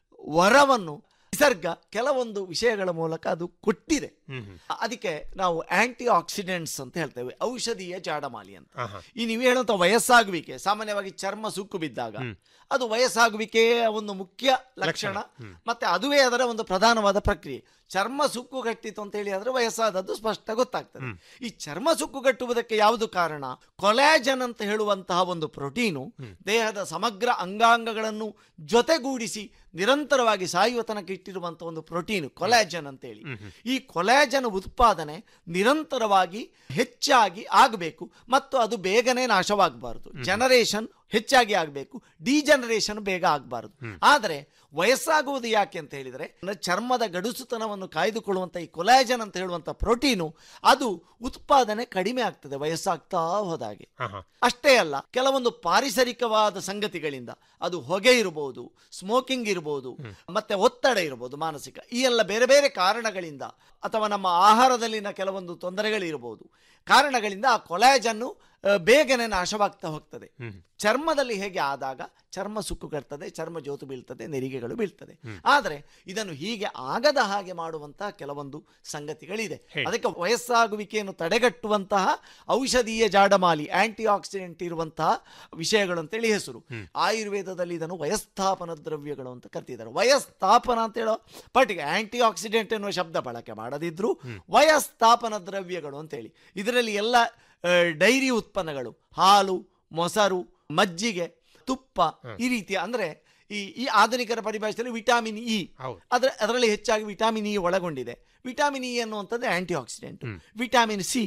ವರವನ್ನು ನಿಸರ್ಗ ಕೆಲವೊಂದು ವಿಷಯಗಳ ಮೂಲಕ ಅದು ಕೊಟ್ಟಿದೆ ಅದಕ್ಕೆ ನಾವು ಆಂಟಿ ಆಕ್ಸಿಡೆಂಟ್ಸ್ ಅಂತ ಹೇಳ್ತೇವೆ ಔಷಧೀಯ ಜಾಡಮಾಲಿ ಅಂತ ಈ ನೀವು ಹೇಳುವಂತ ವಯಸ್ಸಾಗುವಿಕೆ ಸಾಮಾನ್ಯವಾಗಿ ಚರ್ಮ ಸುಕ್ಕು ಬಿದ್ದಾಗ ಅದು ವಯಸ್ಸಾಗುವಿಕೆಯ ಒಂದು ಮುಖ್ಯ ಲಕ್ಷಣ ಮತ್ತೆ ಅದುವೇ ಅದರ ಒಂದು ಪ್ರಧಾನವಾದ ಪ್ರಕ್ರಿಯೆ ಚರ್ಮ ಸುಕ್ಕು ಗಟ್ಟಿತು ಅಂತ ಹೇಳಿ ಆದ್ರೆ ವಯಸ್ಸಾದದ್ದು ಸ್ಪಷ್ಟ ಗೊತ್ತಾಗ್ತದೆ ಈ ಚರ್ಮ ಸುಕ್ಕು ಗಟ್ಟುವುದಕ್ಕೆ ಯಾವುದು ಕಾರಣ ಕೊಲಾಜನ್ ಅಂತ ಹೇಳುವಂತಹ ಒಂದು ಪ್ರೋಟೀನು ದೇಹದ ಸಮಗ್ರ ಅಂಗಾಂಗಗಳನ್ನು ಜೊತೆಗೂಡಿಸಿ ನಿರಂತರವಾಗಿ ಸಾಯುವ ತನಕ ಇಟ್ಟಿರುವಂತಹ ಒಂದು ಪ್ರೋಟೀನ್ ಕೊಲಾಜನ್ ಅಂತೇಳಿ ಈ ಕೊಲಾಜನ್ ಉತ್ಪಾದನೆ ನಿರಂತರವಾಗಿ ಹೆಚ್ಚಾಗಿ ಆಗಬೇಕು ಮತ್ತು ಅದು ಬೇಗನೆ ನಾಶವಾಗಬಾರದು ಜನರೇಷನ್ ಹೆಚ್ಚಾಗಿ ಆಗಬೇಕು ಡಿಜನರೇಷನ್ ಬೇಗ ಆಗಬಾರದು ಆದರೆ ವಯಸ್ಸಾಗುವುದು ಯಾಕೆ ಅಂತ ಹೇಳಿದರೆ ಅಂದ್ರೆ ಚರ್ಮದ ಗಡುಸುತನವನ್ನು ಕಾಯ್ದುಕೊಳ್ಳುವಂತ ಈ ಕೊಲಾಜನ್ ಅಂತ ಹೇಳುವಂತ ಪ್ರೋಟೀನು ಅದು ಉತ್ಪಾದನೆ ಕಡಿಮೆ ಆಗ್ತದೆ ವಯಸ್ಸಾಗ್ತಾ ಹೋದಾಗೆ ಅಷ್ಟೇ ಅಲ್ಲ ಕೆಲವೊಂದು ಪಾರಿಸರಿಕವಾದ ಸಂಗತಿಗಳಿಂದ ಅದು ಹೊಗೆ ಇರಬಹುದು ಸ್ಮೋಕಿಂಗ್ ಇರಬಹುದು ಮತ್ತೆ ಒತ್ತಡ ಇರಬಹುದು ಮಾನಸಿಕ ಈ ಎಲ್ಲ ಬೇರೆ ಬೇರೆ ಕಾರಣಗಳಿಂದ ಅಥವಾ ನಮ್ಮ ಆಹಾರದಲ್ಲಿನ ಕೆಲವೊಂದು ತೊಂದರೆಗಳಿರಬಹುದು ಕಾರಣಗಳಿಂದ ಆ ಕೊಲಾಜನ್ನು ಆ, ಬೇಗನೆ ನಾಶವಾಗ್ತಾ ಹೋಗ್ತದೆ ಚರ್ಮದಲ್ಲಿ ಹೇಗೆ ಆದಾಗ ಚರ್ಮ ಸುಕ್ಕುಗರ್ತದೆ ಚರ್ಮ ಜೋತು ಬೀಳ್ತದೆ ನೆರಿಗೆಗಳು ಬೀಳ್ತದೆ ಆದರೆ ಇದನ್ನು ಹೀಗೆ ಆಗದ ಹಾಗೆ ಮಾಡುವಂತಹ ಕೆಲವೊಂದು ಸಂಗತಿಗಳಿದೆ ಅದಕ್ಕೆ ವಯಸ್ಸಾಗುವಿಕೆಯನ್ನು ತಡೆಗಟ್ಟುವಂತಹ ಔಷಧೀಯ ಜಾಡಮಾಲಿ ಆಂಟಿ ಆಕ್ಸಿಡೆಂಟ್ ಇರುವಂತಹ ವಿಷಯಗಳು ಅಂತೇಳಿ ಹೆಸರು ಆಯುರ್ವೇದದಲ್ಲಿ ಇದನ್ನು ವಯಸ್ಥಾಪನ ದ್ರವ್ಯಗಳು ಅಂತ ಕರ್ತಿದ್ದಾರೆ ವಯಸ್ಥಾಪನ ಅಂತ ಹೇಳೋ ಪಟ್ಟಿಗೆ ಆಂಟಿ ಆಕ್ಸಿಡೆಂಟ್ ಎನ್ನುವ ಶಬ್ದ ಬಳಕೆ ಮಾಡದಿದ್ರು ವಯಸ್ಥಾಪನ ದ್ರವ್ಯಗಳು ಅಂತೇಳಿ ಇದರಲ್ಲಿ ಎಲ್ಲ ಆ, ಡೈರಿ ಉತ್ಪನ್ನಗಳು ಹಾಲು ಮೊಸರು ಮಜ್ಜಿಗೆ ತುಪ್ಪ ಈ ರೀತಿಯ ಅಂದ್ರೆ ಈ ಈ ಆಧುನಿಕರ ಪರಿಭಾಷೆಯಲ್ಲಿ ವಿಟಾಮಿನ್ ಇ ಅದರ ಅದರಲ್ಲಿ ಹೆಚ್ಚಾಗಿ ವಿಟಾಮಿನ್ ಇ ಒಳಗೊಂಡಿದೆ ವಿಟಾಮಿನ್ ಇ ಅನ್ನುವಂಥದ್ದು ಆಂಟಿ ಆಕ್ಸಿಡೆಂಟ್ ವಿಟಾಮಿನ್ ಸಿ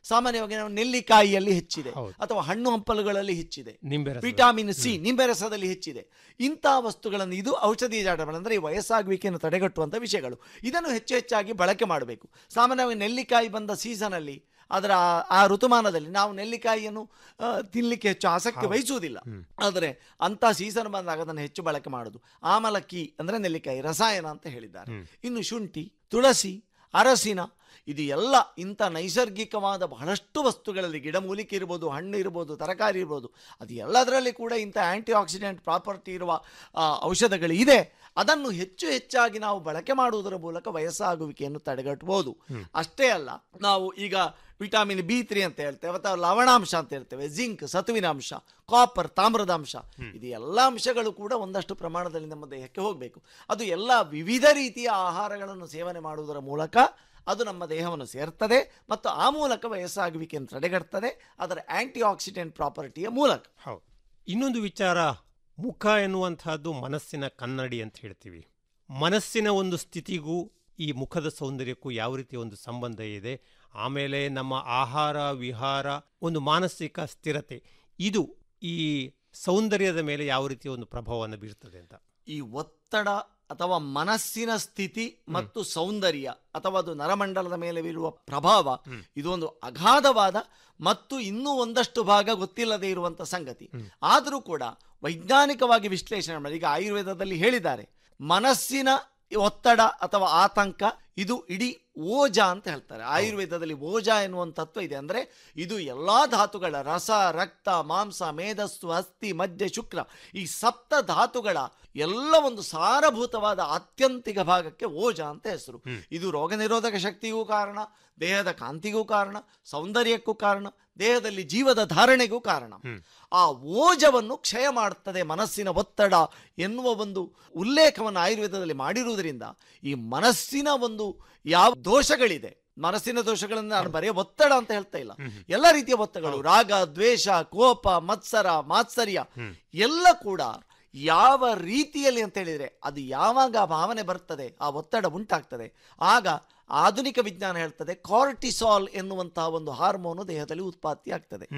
ಸಾಮಾನ್ಯವಾಗಿ ನಾವು ನೆಲ್ಲಿಕಾಯಿಯಲ್ಲಿ ಹೆಚ್ಚಿದೆ ಅಥವಾ ಹಣ್ಣು ಹಂಪಲುಗಳಲ್ಲಿ ಹೆಚ್ಚಿದೆ ನಿಂಬೆ ರಸದಲ್ಲಿ. ವಿಟಾಮಿನ್ ಸಿ ನಿಂಬೆ ರಸದಲ್ಲಿ ಹೆಚ್ಚಿದೆ ಇಂತಹ ವಸ್ತುಗಳನ್ನು ಇದು ಔಷಧೀಯ ಜಾಡಗಳು ಅಂದರೆ ಈ ವಯಸ್ಸಾಗುವಿಕೆಯನ್ನು ತಡೆಗಟ್ಟುವಂಥ ವಿಷಯಗಳು ಇದನ್ನು ಹೆಚ್ಚು ಹೆಚ್ಚಾಗಿ ಬಳಕೆ ಮಾಡಬೇಕು ಸಾಮಾನ್ಯವಾಗಿ ನೆಲ್ಲಿಕಾಯಿ ಬಂದ ಸೀಸನಲ್ಲಿ ಅದರ ಆ- ಆ ಋತುಮಾನದಲ್ಲಿ ನಾವು ನೆಲ್ಲಿಕಾಯಿಯನ್ನು ಆ, ತಿನ್ಲಿಕ್ಕೆ ಹೆಚ್ಚು ಆಸಕ್ತಿ ವಹಿಸುವುದಿಲ್ಲ ಆದರೆ ಅಂತ ಸೀಸನ್ ಬಂದಾಗ ಅದನ್ನು ಹೆಚ್ಚು ಬಳಕೆ ಮಾಡೋದು ಆಮಲಕ್ಕಿ ಅಂದರೆ ನೆಲ್ಲಿಕಾಯಿ ರಸಾಯನ ಅಂತ ಹೇಳಿದ್ದಾರೆ ಇನ್ನು ಶುಂಠಿ ತುಳಸಿ ಅರಸಿನ ಇದು ಎಲ್ಲ ಇಂಥ ನೈಸರ್ಗಿಕವಾದ ಬಹಳಷ್ಟು ವಸ್ತುಗಳಲ್ಲಿ ಗಿಡಮೂಲಿಕೆ ಇರ್ಬೋದು ಹಣ್ಣು ಇರ್ಬೋದು ತರಕಾರಿ ಇರ್ಬೋದು ಅದು ಎಲ್ಲದರಲ್ಲಿ ಕೂಡ ಇಂಥ ಆಂಟಿ ಆಕ್ಸಿಡೆಂಟ್ ಪ್ರಾಪರ್ಟಿ ಇರುವ ಆ, ಔಷಧಗಳು ಇದೆ ಅದನ್ನು ಹೆಚ್ಚು ಹೆಚ್ಚಾಗಿ ನಾವು ಬಳಕೆ ಮಾಡುವುದರ ಮೂಲಕ ವಯಸ್ಸಾಗುವಿಕೆಯನ್ನು ತಡೆಗಟ್ಟಬಹುದು ಅಷ್ಟೇ ಅಲ್ಲ ನಾವು ಈಗ ವಿಟಾಮಿನ್ ಬಿ ತ್ರೀ ಅಂತ ಹೇಳ್ತೇವೆ ಅಥವಾ ಲವಣಾಂಶ ಅಂತ ಹೇಳ್ತೇವೆ ಜಿಂಕ್ ಸತುವಿನ ಅಂಶ ಕಾಪರ್ ತಾಮ್ರದ ಅಂಶ ಇದು ಎಲ್ಲ ಅಂಶಗಳು ಕೂಡ ಒಂದಷ್ಟು ಪ್ರಮಾಣದಲ್ಲಿ ನಮ್ಮ ದೇಹಕ್ಕೆ ಹೋಗಬೇಕು ಅದು ಎಲ್ಲ ವಿವಿಧ ರೀತಿಯ ಆಹಾರಗಳನ್ನು ಸೇವನೆ ಮಾಡುವುದರ ಮೂಲಕ ಅದು ನಮ್ಮ ದೇಹವನ್ನು ಸೇರ್ತದೆ ಮತ್ತು ಆ ಮೂಲಕ ವಯಸ್ಸಾಗುವಿಕೆಯನ್ನು ತಡೆಗಟ್ತದೆ ಅದರ ಆಂಟಿ ಆಕ್ಸಿಡೆಂಟ್ ಪ್ರಾಪರ್ಟಿಯ ಮೂಲಕ ಹೌದು ಇನ್ನೊಂದು ವಿಚಾರ ಮುಖ ಎನ್ನುವಂತಹದ್ದು ಮನಸ್ಸಿನ ಕನ್ನಡಿ ಅಂತ ಹೇಳ್ತೀವಿ ಮನಸ್ಸಿನ ಒಂದು ಸ್ಥಿತಿಗೂ ಈ ಮುಖದ ಸೌಂದರ್ಯಕ್ಕೂ ಯಾವ ರೀತಿಯ ಒಂದು ಸಂಬಂಧ ಇದೆ ಆಮೇಲೆ ನಮ್ಮ ಆಹಾರ ವಿಹಾರ ಒಂದು ಮಾನಸಿಕ ಸ್ಥಿರತೆ ಇದು ಈ ಸೌಂದರ್ಯದ ಮೇಲೆ ಯಾವ ರೀತಿಯ ಒಂದು ಪ್ರಭಾವವನ್ನು ಬೀರ್ತದೆ ಅಂತ ಈ ಒತ್ತಡ ಅಥವಾ ಮನಸ್ಸಿನ ಸ್ಥಿತಿ ಮತ್ತು ಸೌಂದರ್ಯ ಅಥವಾ ಅದು ನರಮಂಡಲದ ಮೇಲೆ ಬೀಳುವ ಪ್ರಭಾವ ಇದು ಒಂದು ಅಗಾಧವಾದ ಮತ್ತು ಇನ್ನೂ ಒಂದಷ್ಟು ಭಾಗ ಗೊತ್ತಿಲ್ಲದೆ ಇರುವಂತ ಸಂಗತಿ ಆದರೂ ಕೂಡ ವೈಜ್ಞಾನಿಕವಾಗಿ ವಿಶ್ಲೇಷಣೆ ಮಾಡಿ ಈಗ ಆಯುರ್ವೇದದಲ್ಲಿ ಹೇಳಿದ್ದಾರೆ ಮನಸ್ಸಿನ ಒತ್ತಡ ಅಥವಾ ಆತಂಕ ಇದು ಇಡೀ ಓಜ ಅಂತ ಹೇಳ್ತಾರೆ ಆಯುರ್ವೇದದಲ್ಲಿ ಓಜ ಎನ್ನುವಂಥ ತತ್ವ ಇದೆ ಅಂದ್ರೆ ಇದು ಎಲ್ಲಾ ಧಾತುಗಳ ರಸ ರಕ್ತ ಮಾಂಸ ಮೇಧಸ್ಸು ಅಸ್ಥಿ ಮಜ್ಜೆ ಶುಕ್ರ ಈ ಸಪ್ತ ಧಾತುಗಳ ಎಲ್ಲ ಒಂದು ಸಾರಭೂತವಾದ ಆತ್ಯಂತಿಕ ಭಾಗಕ್ಕೆ ಓಜ ಅಂತ ಹೆಸರು ಇದು ರೋಗ ನಿರೋಧಕ ಶಕ್ತಿಗೂ ಕಾರಣ ದೇಹದ ಕಾಂತಿಗೂ ಕಾರಣ ಸೌಂದರ್ಯಕ್ಕೂ ಕಾರಣ ದೇಹದಲ್ಲಿ ಜೀವದ ಧಾರಣೆಗೂ ಕಾರಣ ಆ ಓಜವನ್ನು ಕ್ಷಯ ಮಾಡುತ್ತದೆ ಮನಸ್ಸಿನ ಒತ್ತಡ ಎನ್ನುವ ಒಂದು ಉಲ್ಲೇಖವನ್ನು ಆಯುರ್ವೇದದಲ್ಲಿ ಮಾಡಿರುವುದರಿಂದ ಈ ಮನಸ್ಸಿನ ಒಂದು ಯಾವ ದೋಷಗಳಿದೆ ಮನಸ್ಸಿನ ದೋಷಗಳನ್ನು ನಾನು ಬರೆಯ ಒತ್ತಡ ಅಂತ ಹೇಳ್ತಾ ಇಲ್ಲ ಎಲ್ಲ ರೀತಿಯ ಒತ್ತಡಗಳು ರಾಗ ದ್ವೇಷ ಕೋಪ ಮತ್ಸರ ಮಾತ್ಸರ್ಯ ಎಲ್ಲ ಕೂಡ ಯಾವ ರೀತಿಯಲ್ಲಿ ಅಂತ ಹೇಳಿದ್ರೆ ಅದು ಯಾವಾಗ ಆ ಭಾವನೆ ಬರ್ತದೆ ಆ ಒತ್ತಡ ಉಂಟಾಗ್ತದೆ ಆಗ ಆಧುನಿಕ ವಿಜ್ಞಾನ ಹೇಳ್ತದೆ ಕಾರ್ಟಿಸಾಲ್ ಎನ್ನುವಂತಹ ಒಂದು ಹಾರ್ಮೋನು ದೇಹದಲ್ಲಿ ಉತ್ಪತ್ತಿ ಆಗ್ತದೆ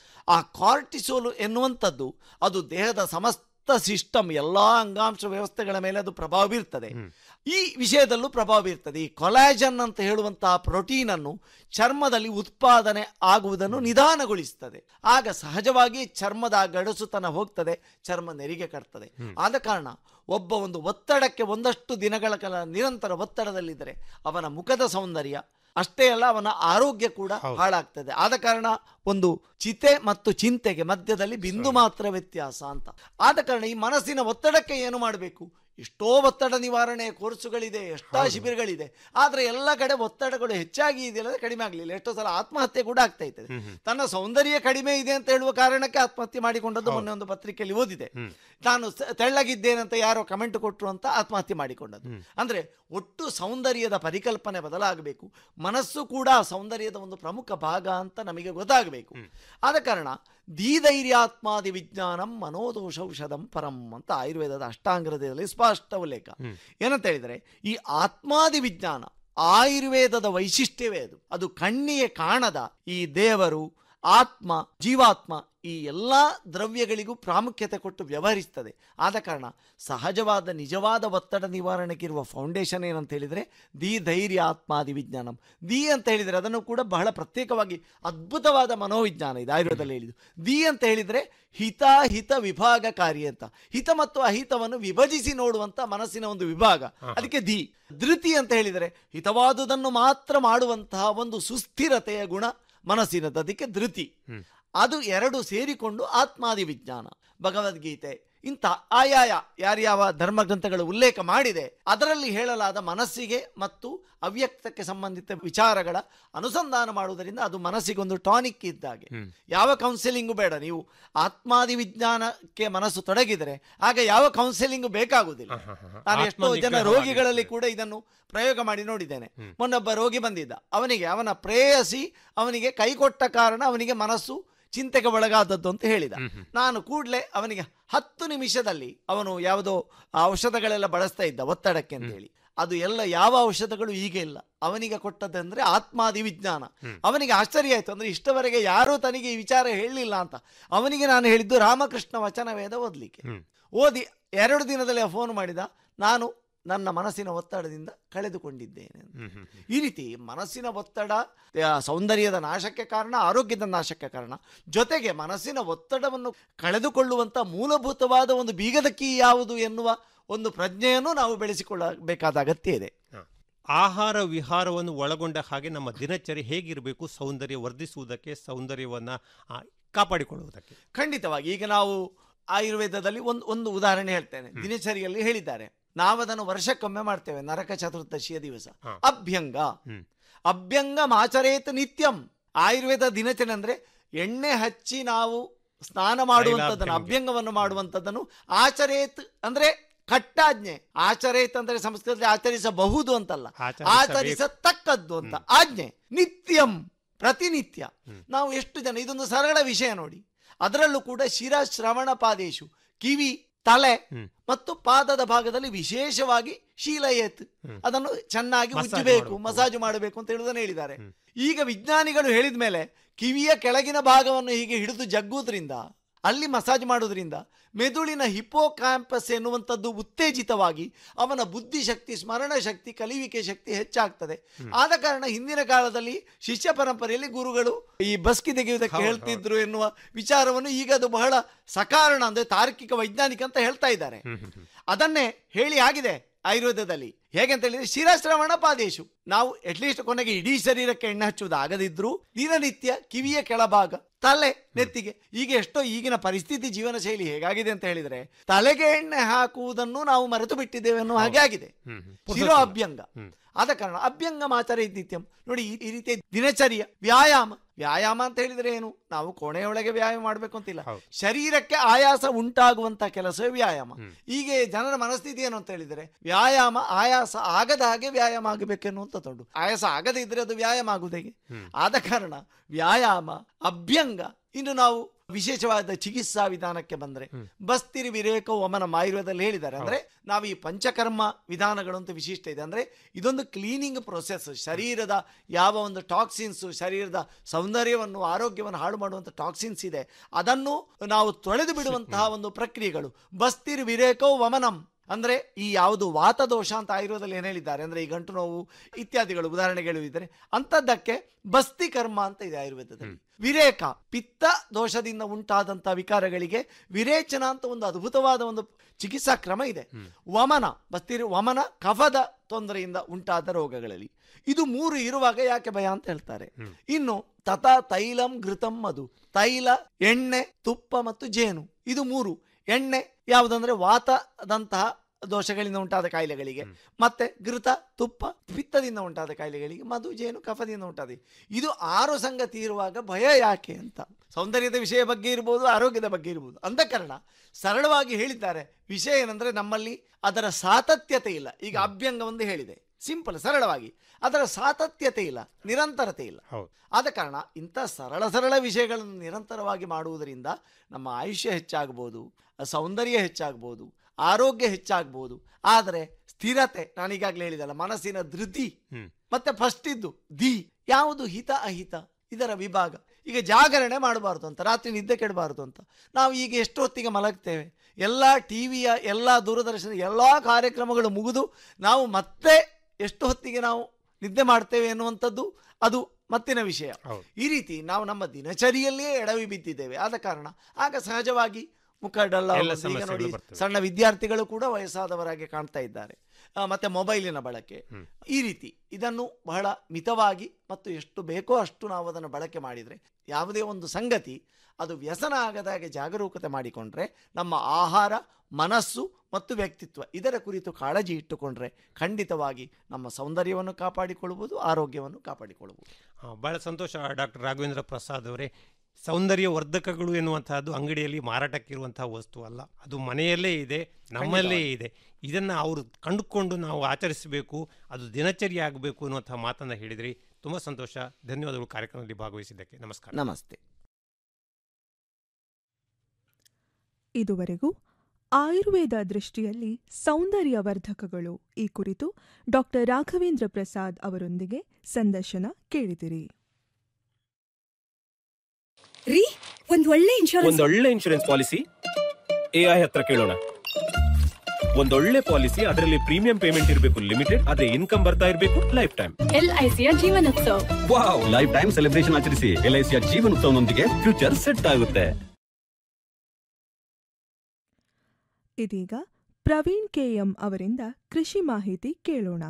ಆ ಕಾರ್ಟಿಸೋಲ್ ಎನ್ನುವಂಥದ್ದು ಅದು ದೇಹದ ಸಮಸ್ತ ಸಿಸ್ಟಮ್ ಎಲ್ಲಾ ಅಂಗಾಂಶ ವ್ಯವಸ್ಥೆಗಳ ಮೇಲೆ ಅದು ಪ್ರಭಾವ ಬೀರ್ತದೆ ಈ ವಿಷಯದಲ್ಲೂ ಪ್ರಭಾವ ಬೀರ್ತದೆ ಈ ಕೊಲಾಜನ್ ಅಂತ ಹೇಳುವಂತಹ ಪ್ರೋಟೀನ್ ಅನ್ನು ಚರ್ಮದಲ್ಲಿ ಉತ್ಪಾದನೆ ಆಗುವುದನ್ನು ನಿಧಾನಗೊಳಿಸ್ತದೆ ಆಗ ಸಹಜವಾಗಿ ಚರ್ಮದ ಗಡಸುತನ ಹೋಗ್ತದೆ ಚರ್ಮ ನೆರಿಗೆ ಕಟ್ತದೆ ಆದ ಕಾರಣ ಒಬ್ಬ ಒಂದು ಒತ್ತಡಕ್ಕೆ ಒಂದಷ್ಟು ದಿನಗಳ ಕಾಲ ನಿರಂತರ ಒತ್ತಡದಲ್ಲಿದ್ದರೆ ಅವನ ಮುಖದ ಸೌಂದರ್ಯ ಅಷ್ಟೇ ಅಲ್ಲ ಅವನ ಆರೋಗ್ಯ ಕೂಡ ಹಾಳಾಗ್ತದೆ ಆದ ಕಾರಣ ಒಂದು ಚಿತೆ ಮತ್ತು ಚಿಂತೆಗೆ ಮಧ್ಯದಲ್ಲಿ ಬಿಂದು ಮಾತ್ರ ವ್ಯತ್ಯಾಸ ಅಂತ ಆದ ಕಾರಣ ಈ ಮನಸ್ಸಿನ ಒತ್ತಡಕ್ಕೆ ಏನು ಮಾಡಬೇಕು ಎಷ್ಟೋ ಒತ್ತಡ ನಿವಾರಣೆ ಕೋರ್ಸುಗಳಿದೆ ಎಷ್ಟೋ ಶಿಬಿರಗಳಿದೆ ಆದ್ರೆ ಎಲ್ಲ ಕಡೆ ಒತ್ತಡಗಳು ಹೆಚ್ಚಾಗಿ ಇದೆಯಲ್ಲ ಕಡಿಮೆ ಆಗಲಿಲ್ಲ ಎಷ್ಟೋ ಸಲ ಆತ್ಮಹತ್ಯೆ ಕೂಡ ಆಗ್ತಾ ಇರ್ತದೆ ತನ್ನ ಸೌಂದರ್ಯ ಕಡಿಮೆ ಇದೆ ಅಂತ ಹೇಳುವ ಕಾರಣಕ್ಕೆ ಆತ್ಮಹತ್ಯೆ ಮಾಡಿಕೊಂಡದ್ದು ಮೊನ್ನೆ ಒಂದು ಪತ್ರಿಕೆಯಲ್ಲಿ ಓದಿದೆ ನಾನು ಸ- ತೆಳ್ಳಗಿದ್ದೇನಂತ ಯಾರೋ ಕಮೆಂಟ್ ಕೊಟ್ಟರು ಅಂತ ಆತ್ಮಹತ್ಯೆ ಮಾಡಿಕೊಂಡದ್ದು ಅಂದ್ರೆ ಒಟ್ಟು ಸೌಂದರ್ಯದ ಪರಿಕಲ್ಪನೆ ಬದಲಾಗಬೇಕು ಮನಸ್ಸು ಕೂಡ ಸೌಂದರ್ಯದ ಒಂದು ಪ್ರಮುಖ ಭಾಗ ಅಂತ ನಮಗೆ ಗೊತ್ತಾಗಬೇಕು ಆದ ಕಾರಣ ಧೀಧೈರ್ಯಾತ್ಮಾದಿ ವಿಜ್ಞಾನಂ ಮನೋದೋಷೌಷಧಂ ಪರಂ ಅಂತ ಆಯುರ್ವೇದದ ಅಷ್ಟಾಂಗದಲ್ಲಿ ಸ್ಪಷ್ಟ ಉಲ್ಲೇಖ ಏನಂತ ಹೇಳಿದ್ರೆ ಈ ಆತ್ಮಾದಿ ವಿಜ್ಞಾನ ಆಯುರ್ವೇದದ ವೈಶಿಷ್ಟ್ಯವೇ ಅದು ಅದು ಕಣ್ಣಿಗೆ ಕಾಣದ ಈ ದೇವರು ಆತ್ಮ ಜೀವಾತ್ಮ ಈ ಎಲ್ಲ ದ್ರವ್ಯಗಳಿಗೂ ಪ್ರಾಮುಖ್ಯತೆ ಕೊಟ್ಟು ವ್ಯವಹರಿಸ್ತದೆ ಆದ ಕಾರಣ ಸಹಜವಾದ ನಿಜವಾದ ಒತ್ತಡ ನಿವಾರಣೆಗಿರುವ ಫೌಂಡೇಶನ್ ಏನಂತ ಹೇಳಿದರೆ ದಿ ಧೈರ್ಯ ಆತ್ಮಾದಿ ವಿಜ್ಞಾನಂ ದಿ ಅಂತ ಹೇಳಿದರೆ ಅದನ್ನು ಕೂಡ ಬಹಳ ಪ್ರತ್ಯೇಕವಾಗಿ ಅದ್ಭುತವಾದ ಮನೋವಿಜ್ಞಾನ ಇದೆ ಆಯುರ್ವೇದದಲ್ಲಿ ಹೇಳಿದ್ದು ದಿ ಅಂತ ಹೇಳಿದರೆ ಹಿತ ಹಿತ ವಿಭಾಗಕಾರಿ ಅಂತ ಹಿತ ಮತ್ತು ಅಹಿತವನ್ನು ವಿಭಜಿಸಿ ನೋಡುವಂತ ಮನಸ್ಸಿನ ಒಂದು ವಿಭಾಗ ಅದಕ್ಕೆ ದಿ ಧೃತಿ ಅಂತ ಹೇಳಿದರೆ ಹಿತವಾದುದನ್ನು ಮಾತ್ರ ಮಾಡುವಂತಹ ಒಂದು ಸುಸ್ಥಿರತೆಯ ಗುಣ ಮನಸ್ಸಿನದ್ದು ಅದಕ್ಕೆ ಧೃತಿ ಅದು ಎರಡು ಸೇರಿಕೊಂಡು ಆತ್ಮಾದಿ ವಿಜ್ಞಾನ ಭಗವದ್ಗೀತೆ ಇಂಥ ಆಯಾಯ ಯಾರ್ಯಾವ ಧರ್ಮಗ್ರಂಥಗಳು ಉಲ್ಲೇಖ ಮಾಡಿದೆ ಅದರಲ್ಲಿ ಹೇಳಲಾದ ಮನಸ್ಸಿಗೆ ಮತ್ತು ಅವ್ಯಕ್ತಕ್ಕೆ ಸಂಬಂಧಿತ ವಿಚಾರಗಳ ಅನುಸಂಧಾನ ಮಾಡುವುದರಿಂದ ಅದು ಮನಸ್ಸಿಗೆ ಒಂದು ಟಾನಿಕ್ ಇದ್ದಾಗೆ ಯಾವ ಕೌನ್ಸಿಲಿಂಗು ಬೇಡ ನೀವು ಆತ್ಮಾದಿ ವಿಜ್ಞಾನಕ್ಕೆ ಮನಸ್ಸು ತೊಡಗಿದರೆ ಆಗ ಯಾವ ಕೌನ್ಸಿಲಿಂಗ್ ಬೇಕಾಗುವುದಿಲ್ಲ ನಾನು ಎಷ್ಟೋ ಜನ ರೋಗಿಗಳಲ್ಲಿ ಕೂಡ ಇದನ್ನು ಪ್ರಯೋಗ ಮಾಡಿ ನೋಡಿದ್ದೇನೆ ಮೊನ್ನೊಬ್ಬ ರೋಗಿ ಬಂದಿದ್ದ ಅವನಿಗೆ ಅವನ ಪ್ರೇಯಸಿ ಅವನಿಗೆ ಕೈ ಕೊಟ್ಟ ಕಾರಣ ಅವನಿಗೆ ಮನಸ್ಸು ಚಿಂತೆಗೆ ಒಳಗಾದದ್ದು ಅಂತ ಹೇಳಿದ ನಾನು ಕೂಡಲೇ ಅವನಿಗೆ ಹತ್ತು ನಿಮಿಷದಲ್ಲಿ ಅವನು ಯಾವುದೋ ಔಷಧಗಳೆಲ್ಲ ಬಳಸ್ತಾ ಇದ್ದ ಒತ್ತಡಕ್ಕೆ ಅಂತ ಹೇಳಿ ಅದು ಎಲ್ಲ ಯಾವ ಔಷಧಗಳು ಈಗ ಇಲ್ಲ ಅವನಿಗೆ ಕೊಟ್ಟದಂದ್ರೆ ಆತ್ಮಾದಿ ವಿಜ್ಞಾನ ಅವನಿಗೆ ಆಶ್ಚರ್ಯ ಆಯ್ತು ಅಂದ್ರೆ ಇಷ್ಟವರೆಗೆ ಯಾರೂ ತನಗೆ ಈ ವಿಚಾರ ಹೇಳಲಿಲ್ಲ ಅಂತ ಅವನಿಗೆ ನಾನು ಹೇಳಿದ್ದು ರಾಮಕೃಷ್ಣ ವಚನ ವೇದ ಓದ್ಲಿಕ್ಕೆ ಓದಿ ಎರಡು ದಿನದಲ್ಲಿ ಫೋನ್ ಮಾಡಿದ ನಾನು ನನ್ನ ಮನಸ್ಸಿನ ಒತ್ತಡದಿಂದ ಕಳೆದುಕೊಂಡಿದ್ದೇನೆ ಅಂತ. ಈ ರೀತಿ ಮನಸ್ಸಿನ ಒತ್ತಡ ಆ, ಸೌಂದರ್ಯದ ನಾಶಕ್ಕೆ ಕಾರಣ ಆರೋಗ್ಯದ ನಾಶಕ್ಕೆ ಕಾರಣ ಜೊತೆಗೆ ಮನಸ್ಸಿನ ಒತ್ತಡವನ್ನು ಕಳೆದುಕೊಳ್ಳುವಂತ ಮೂಲಭೂತವಾದ ಒಂದು ಬೀಗದ ಕೀ ಯಾವುದು ಎನ್ನುವ ಒಂದು ಪ್ರಜ್ಞೆಯನ್ನು ನಾವು ಬೆಳೆಸಿಕೊಳ್ಳಬೇಕಾದ ಅಗತ್ಯ ಇದೆ ಆಹಾರ ವಿಹಾರವನ್ನು ಒಳಗೊಂಡ ಹಾಗೆ ನಮ್ಮ ದಿನಚರಿ ಹೇಗಿರಬೇಕು ಸೌಂದರ್ಯ ವರ್ಧಿಸುವುದಕ್ಕೆ ಸೌಂದರ್ಯವನ್ನ ಆ, ಕಾಪಾಡಿಕೊಳ್ಳುವುದಕ್ಕೆ ಖಂಡಿತವಾಗಿ ಈಗ ನಾವು ಆಯುರ್ವೇದದಲ್ಲಿ ಒಂದು ಒಂದು ಉದಾಹರಣೆ ಹೇಳ್ತೇನೆ ದಿನಚರಿಯಲ್ಲಿ ಹೇಳಿದ್ದಾರೆ ನಾವು ಅದನ್ನು ವರ್ಷಕ್ಕೊಮ್ಮೆ ಮಾಡ್ತೇವೆ ನರಕ ಚತುರ್ದಶಿಯ ದಿವಸ ಅಭ್ಯಂಗ ಅಭ್ಯಂಗ ಆಚರೇತ್ ನಿತ್ಯಂ ಆಯುರ್ವೇದ ದಿನಚರಿ ಅಂದ್ರೆ ಎಣ್ಣೆ ಹಚ್ಚಿ ನಾವು ಸ್ನಾನ ಮಾಡುವಂಥದ್ದನ್ನು ಅಭ್ಯಂಗವನ್ನು ಮಾಡುವಂಥದ್ದನ್ನು ಆಚರೇತ್ ಅಂದ್ರೆ ಕಟ್ಟಾಜ್ಞೆ ಆಚರೇತ್ ಅಂದ್ರೆ ಸಂಸ್ಕೃತದಲ್ಲಿ ಆಚರಿಸಬಹುದು ಅಂತಲ್ಲ ಆಚರಿಸಬೇಕು. ಆಚರಿಸತಕ್ಕದ್ದು ಅಂತ ಆಜ್ಞೆ ನಿತ್ಯಂ ಪ್ರತಿನಿತ್ಯ ನಾವು ಎಷ್ಟು ಜನ ಇದೊಂದು ಸರಳ ವಿಷಯ ನೋಡಿ ಅದರಲ್ಲೂ ಕೂಡ ಶಿರ ಶ್ರವಣ ಪಾದೇಶು ಕಿವಿ ತಲೆ ಮತ್ತು ಪಾದದ ಭಾಗದಲ್ಲಿ ವಿಶೇಷವಾಗಿ ಶೀಲಯೇತ್ ಅದನ್ನು ಚೆನ್ನಾಗಿ ಮಸಾಜ್ ಉಜ್ಜಬೇಕು ಮಾಡಬೇಕು. ಮಸಾಜು ಮಾಡಬೇಕು ಅಂತ ಹೇಳುವುದನ್ನು ಹೇಳಿದ್ದಾರೆ ಈಗ ವಿಜ್ಞಾನಿಗಳು ಹೇಳಿದ ಮೇಲೆ ಕಿವಿಯ ಕೆಳಗಿನ ಭಾಗವನ್ನು ಹೀಗೆ ಹಿಡಿದು ಜಗ್ಗುವುದರಿಂದ ಅಲ್ಲಿ ಮಸಾಜ್ ಮಾಡೋದ್ರಿಂದ ಮೆದುಳಿನ ಹಿಪೋ ಕ್ಯಾಂಪಸ್ ಎನ್ನುವಂಥದ್ದು ಉತ್ತೇಜಿತವಾಗಿ ಅವನ ಬುದ್ಧಿಶಕ್ತಿ ಸ್ಮರಣ ಶಕ್ತಿ ಕಲಿಯುವಿಕೆ ಶಕ್ತಿ ಹೆಚ್ಚಾಗ್ತದೆ ಆದ ಕಾರಣ ಹಿಂದಿನ ಕಾಲದಲ್ಲಿ ಶಿಷ್ಯ ಪರಂಪರೆಯಲ್ಲಿ ಗುರುಗಳು ಈ ಬಸ್ಕಿ ತೆಗೆಯುವುದಕ್ಕೆ ಹೇಳ್ತಿದ್ರು ಎನ್ನುವ ವಿಚಾರವನ್ನು ಈಗ ಅದು ಬಹಳ ಸಕಾರಣ ಅಂದ್ರೆ ತಾರ್ಕಿಕ ವೈಜ್ಞಾನಿಕ ಅಂತ ಹೇಳ್ತಾ ಇದ್ದಾರೆ ಅದನ್ನೇ ಹೇಳಿ ಆಗಿದೆ ಆಯುರ್ವೇದದಲ್ಲಿ ಹೇಗೆ ಅಂತ ಹೇಳಿದ್ರೆ ಶಿರಶ್ರವಣ ಪಾದೇಶು ನಾವು ಅಟ್ಲೀಸ್ಟ್ ಕೊನೆಗೆ ಇಡೀ ಶರೀರಕ್ಕೆ ಎಣ್ಣೆ ಹಚ್ಚುವುದು ಆಗದಿದ್ರೂ ದಿನನಿತ್ಯ ಕಿವಿಯ ಕೆಳಭಾಗ ತಲೆ ನೆತ್ತಿಗೆ ಈಗ ಎಷ್ಟೋ ಈಗಿನ ಪರಿಸ್ಥಿತಿ ಜೀವನ ಶೈಲಿ ಹೇಗಾಗಿದೆ ಅಂತ ಹೇಳಿದ್ರೆ ತಲೆಗೆ ಎಣ್ಣೆ ಹಾಕುವುದನ್ನು ನಾವು ಮರೆತು ಬಿಟ್ಟಿದ್ದೇವೆ ಅನ್ನೋ ಹಾಗೆ ಆಗಿದೆ ಶಿರೋ ಅಭ್ಯಂಗ ಆದ ಕಾರಣ ಅಭ್ಯಂಗ ಮಾತರ ನಿತ್ಯಂ ನೋಡಿ ಈ- ಈ ರೀತಿಯ ದಿನಚರ್ಯ ವ್ಯಾಯಾಮ ವ್ಯಾಯಾಮ ಅಂತ ಹೇಳಿದ್ರೆ ಏನು ನಾವು ಕೋಣೆಯೊಳಗೆ ವ್ಯಾಯಾಮ ಮಾಡಬೇಕು ಅಂತಿಲ್ಲ ಶರೀರಕ್ಕೆ ಆಯಾಸ ಉಂಟಾಗುವಂತ ಕೆಲಸವೇ ವ್ಯಾಯಾಮ ಹೀಗೆ ಜನರ ಮನಸ್ಥಿತಿ ಏನು ಅಂತ ಹೇಳಿದರೆ ವ್ಯಾಯಾಮ ಆಯಾಸ ಆಗದ ಹಾಗೆ ವ್ಯಾಯಾಮ ಆಗಬೇಕೆನ್ನುವಂಥದ್ದು ಆಯಾಸ ಆಗದೇ ಇದ್ರೆ ಅದು ವ್ಯಾಯಾಮ ಆಗುವುದು ಹೇಗೆ ಆದ ಕಾರಣ ವ್ಯಾಯಾಮ ಅಭ್ಯಂಗ ಇನ್ನು ನಾವು ವಿಶೇಷವಾದ ಚಿಕಿತ್ಸಾ ವಿಧಾನಕ್ಕೆ ಬಂದ್ರೆ ಬಸ್ತಿರಿ ವಿರೇಕ ವಮನ ಆಯುರ್ವೇದದಲ್ಲಿ ಹೇಳಿದ್ದಾರೆ ಅಂದ್ರೆ ನಾವು ಈ ಪಂಚಕರ್ಮ ವಿಧಾನಗಳು ಅಂತ ವಿಶಿಷ್ಟ ಇದೆ ಅಂದ್ರೆ ಇದೊಂದು ಕ್ಲೀನಿಂಗ್ ಪ್ರೊಸೆಸ್ ಶರೀರದ ಯಾವ ಒಂದು ಟಾಕ್ಸಿನ್ಸ್ ಶರೀರದ ಸೌಂದರ್ಯವನ್ನು ಆರೋಗ್ಯವನ್ನು ಹಾಳು ಮಾಡುವಂತ ಟಾಕ್ಸಿನ್ಸ್ ಇದೆ ಅದನ್ನು ನಾವು ತೊಳೆದು ಬಿಡುವಂತಹ ಒಂದು ಪ್ರಕ್ರಿಯೆಗಳು ಬಸ್ತಿರ್ ವಿರೇಕೋ ವಮನಂ ಅಂದ್ರೆ ಈ ಯಾವುದು ವಾತದೋಷ ಅಂತ ಆಯುರ್ವೇದದಲ್ಲಿ ಏನು ಹೇಳಿದ್ದಾರೆ ಅಂದ್ರೆ ಈ ಗಂಟು ನೋವು ಇತ್ಯಾದಿಗಳು ಉದಾಹರಣೆಗೆ ಹೇಳಿದ್ದಾರೆ ಅಂತದ್ದಕ್ಕೆ ಬಸ್ತಿ ಕರ್ಮ ಅಂತ ಇದೆ ಆಯುರ್ವೇದದಲ್ಲಿ ವಿರೇಕ ಪಿತ್ತ ದೋಷದಿಂದ ಉಂಟಾದಂತಹ ವಿಕಾರಗಳಿಗೆ ವಿರೇಚನ ಅಂತ ಒಂದು ಅದ್ಭುತವಾದ ಒಂದು ಚಿಕಿತ್ಸಾ ಕ್ರಮ ಇದೆ ವಮನ ಬಸ್ತಿರಿ ವಮನ ಕಫದ ತೊಂದರೆಯಿಂದ ಉಂಟಾದ ರೋಗಗಳಲ್ಲಿ ಇದು ಮೂರು ಇರುವಾಗ ಯಾಕೆ ಭಯ ಅಂತ ಹೇಳ್ತಾರೆ ಇನ್ನು ತಥಾ ತೈಲಂ ಘೃತಂ ಮಧು ತೈಲ ಎಣ್ಣೆ ತುಪ್ಪ ಮತ್ತು ಜೇನು ಇದು ಮೂರು ಎಣ್ಣೆ ಯಾವುದಂದ್ರೆ ವಾತದಂತಹ ದೋಷಗಳಿಂದ ಉಂಟಾದ ಕಾಯಿಲೆಗಳಿಗೆ ಮತ್ತೆ ಘೃತ ತುಪ್ಪ ಪಿತ್ತದಿಂದ ಉಂಟಾದ ಕಾಯಿಲೆಗಳಿಗೆ ಮಧು ಜೇನು ಕಫದಿಂದ ಉಂಟಾದ ಇದು ಆರು ಸಂಗತಿ ಇರುವಾಗ ಭಯ ಯಾಕೆ ಅಂತ ಸೌಂದರ್ಯದ ವಿಷಯ ಬಗ್ಗೆ ಇರ್ಬೋದು ಆರೋಗ್ಯದ ಬಗ್ಗೆ ಇರ್ಬೋದು ಅಂದ ಕಾರಣ ಸರಳವಾಗಿ ಹೇಳಿದ್ದಾರೆ ವಿಷಯ ಏನಂದ್ರೆ ನಮ್ಮಲ್ಲಿ ಅದರ ಸಾತತ್ಯತೆ ಇಲ್ಲ ಈಗ ಅಭ್ಯಂಗ ಒಂದು ಹೇಳಿದೆ ಸಿಂಪಲ್ ಸರಳವಾಗಿ ಅದರ ಸಾತತ್ಯತೆ ಇಲ್ಲ ನಿರಂತರತೆ ಇಲ್ಲ ಆದ ಕಾರಣ ಇಂಥ ಸರಳ ಸರಳ ವಿಷಯಗಳನ್ನು ನಿರಂತರವಾಗಿ ಮಾಡುವುದರಿಂದ ನಮ್ಮ ಆಯುಷ್ಯ ಹೆಚ್ಚಾಗಬಹುದು ಸೌಂದರ್ಯ ಹೆಚ್ಚಾಗಬಹುದು ಆರೋಗ್ಯ ಹೆಚ್ಚಾಗಬಹುದು ಆದರೆ ಸ್ಥಿರತೆ ನಾನೀಗಾಗಲೇ ಹೇಳಿದಲ್ಲ ಮನಸ್ಸಿನ ಧೃತಿ ಮತ್ತೆ ಫಸ್ಟ್ ಇದ್ದು ದಿ ಯಾವುದು ಹಿತ ಅಹಿತ ಇದರ ವಿಭಾಗ ಈಗ ಜಾಗರಣೆ ಮಾಡಬಾರ್ದು ಅಂತ ರಾತ್ರಿ ನಿದ್ದೆ ಕೆಡಬಾರ್ದು ಅಂತ ನಾವು ಈಗ ಎಷ್ಟು ಹೊತ್ತಿಗೆ ಮಲಗ್ತೇವೆ ಎಲ್ಲ ಟಿವಿಯ ಎಲ್ಲ ದೂರದರ್ಶನ ಎಲ್ಲ ಕಾರ್ಯಕ್ರಮಗಳು ಮುಗಿದು ನಾವು ಮತ್ತೆ ಎಷ್ಟು ಹೊತ್ತಿಗೆ ನಾವು ನಿದ್ದೆ ಮಾಡ್ತೇವೆ ಎನ್ನುವಂಥದ್ದು ಅದು ಮತ್ತಿನ ವಿಷಯ ಈ ರೀತಿ ನಾವು ನಮ್ಮ ದಿನಚರಿಯಲ್ಲಿಯೇ ಎಡವಿ ಬಿದ್ದಿದ್ದೇವೆ ಆದ ಕಾರಣ ಆಗ ಸಹಜವಾಗಿ ಮುಖ ಡಲ್ಲ ಎಲ್ಲ ಆಗುವುದು. ಈಗ ನೋಡಿ ಸಮಸ್ಯೆಗಳು ಬರ್ತವೆ. ಸಣ್ಣ ವಿದ್ಯಾರ್ಥಿಗಳು ಕೂಡ ವಯಸ್ಸಾದವರಾಗಿ ಕಾಣ್ತಾ ಇದ್ದಾರೆ ಆ, ಮತ್ತೆ ಮೊಬೈಲಿನ ಬಳಕೆ ಈ ರೀತಿ ಇದನ್ನು ಬಹಳ ಮಿತವಾಗಿ ಮತ್ತು ಎಷ್ಟು ಬೇಕೋ ಅಷ್ಟು ನಾವು ಅದನ್ನು ಬಳಕೆ ಮಾಡಿದರೆ ಯಾವುದೇ ಒಂದು ಸಂಗತಿ ಅದು ವ್ಯಸನ ಆಗದ ಹಾಗೆ ಜಾಗರೂಕತೆ ಮಾಡಿಕೊಂಡ್ರೆ ನಮ್ಮ ಆಹಾರ ಮನಸ್ಸು ಮತ್ತು ವ್ಯಕ್ತಿತ್ವ ಇದರ ಕುರಿತು ಕಾಳಜಿ ಇಟ್ಟುಕೊಂಡ್ರೆ ಖಂಡಿತವಾಗಿ ನಮ್ಮ ಸೌಂದರ್ಯವನ್ನು ಕಾಪಾಡಿಕೊಳ್ಳಬಹುದು ಆರೋಗ್ಯವನ್ನು ಕಾಪಾಡಿಕೊಳ್ಳಬಹುದು ಆ, ಬಹಳ ಸಂತೋಷ ಡಾಕ್ಟರ್ ರಾಘವೇಂದ್ರ ಪ್ರಸಾದ್ ಅವರೇ ಸೌಂದರ್ಯ ವರ್ಧಕಗಳು ಎನ್ನುವಂತಹದ್ದು ಅಂಗಡಿಯಲ್ಲಿ ಮಾರಾಟಕ್ಕಿರುವಂತಹ ವಸ್ತು ಅಲ್ಲ ಅದು ಮನೆಯಲ್ಲೇ ಇದೆ ನಮ್ಮಲ್ಲೇ ಇದೆ ಇದನ್ನು ಅವರು ಕಂಡುಕೊಂಡು ನಾವು ಆಚರಿಸಬೇಕು ಅದು ದಿನಚರಿ ಆಗಬೇಕು ಅನ್ನುವಂತಹ ಮಾತನ್ನು ಹೇಳಿದ್ರಿ ತುಂಬ ಸಂತೋಷ ಧನ್ಯವಾದಗಳು ಕಾರ್ಯಕ್ರಮದಲ್ಲಿ ಭಾಗವಹಿಸಿದ್ದಕ್ಕೆ ನಮಸ್ಕಾರ ನಮಸ್ತೆ ಇದುವರೆಗೂ ಆಯುರ್ವೇದ ದೃಷ್ಟಿಯಲ್ಲಿ ಸೌಂದರ್ಯವರ್ಧಕಗಳು ಈ ಕುರಿತು ಡಾಕ್ಟರ್ ರಾಘವೇಂದ್ರ ಪ್ರಸಾದ್ ಅವರೊಂದಿಗೆ ಸಂದರ್ಶನ ಕೇಳಿದಿರಿ ರೀ ಒಂದ್ ಒಳ್ಳೆ ಇನ್ಶೂರೆನ್ಸ್ ಒಂದೊಳ್ಳೆ ಇನ್ಶೂರೆನ್ಸ್ ಪಾಲಿಸಿ ಎಐ ಹತ್ರ ಕೇಳೋಣ ಒಂದೊಳ್ಳೆ ಪಾಲಿಸಿ ಅದರಲ್ಲಿ ಪ್ರೀಮಿಯಂ ಪೇಮೆಂಟ್ ಇರಬೇಕು ಲಿಮಿಟೆಡ್ ಆದ್ರೆ ಇನ್ಕಮ್ ಬರ್ತಾ ಇರಬೇಕು ಲೈಫ್ ಟೈಮ್ ಎಲ್ಐಸಿಯ Jeevan Utsav wow lifetime celebration ಆಚರಿಸಿ ಎಲ್ಐಸಿಯ ಜೀವನ ಉತ್ಸವನೊಂದಿಗೆ ಫ್ಯೂಚರ್ ಸೆಟ್ ಆಗುತ್ತೆ ಇದೀಗ ಪ್ರವೀಣ್ ಕೆಎಂ ಅವರಿಂದ ಕೃಷಿ ಮಾಹಿತಿ ಕೇಳೋಣ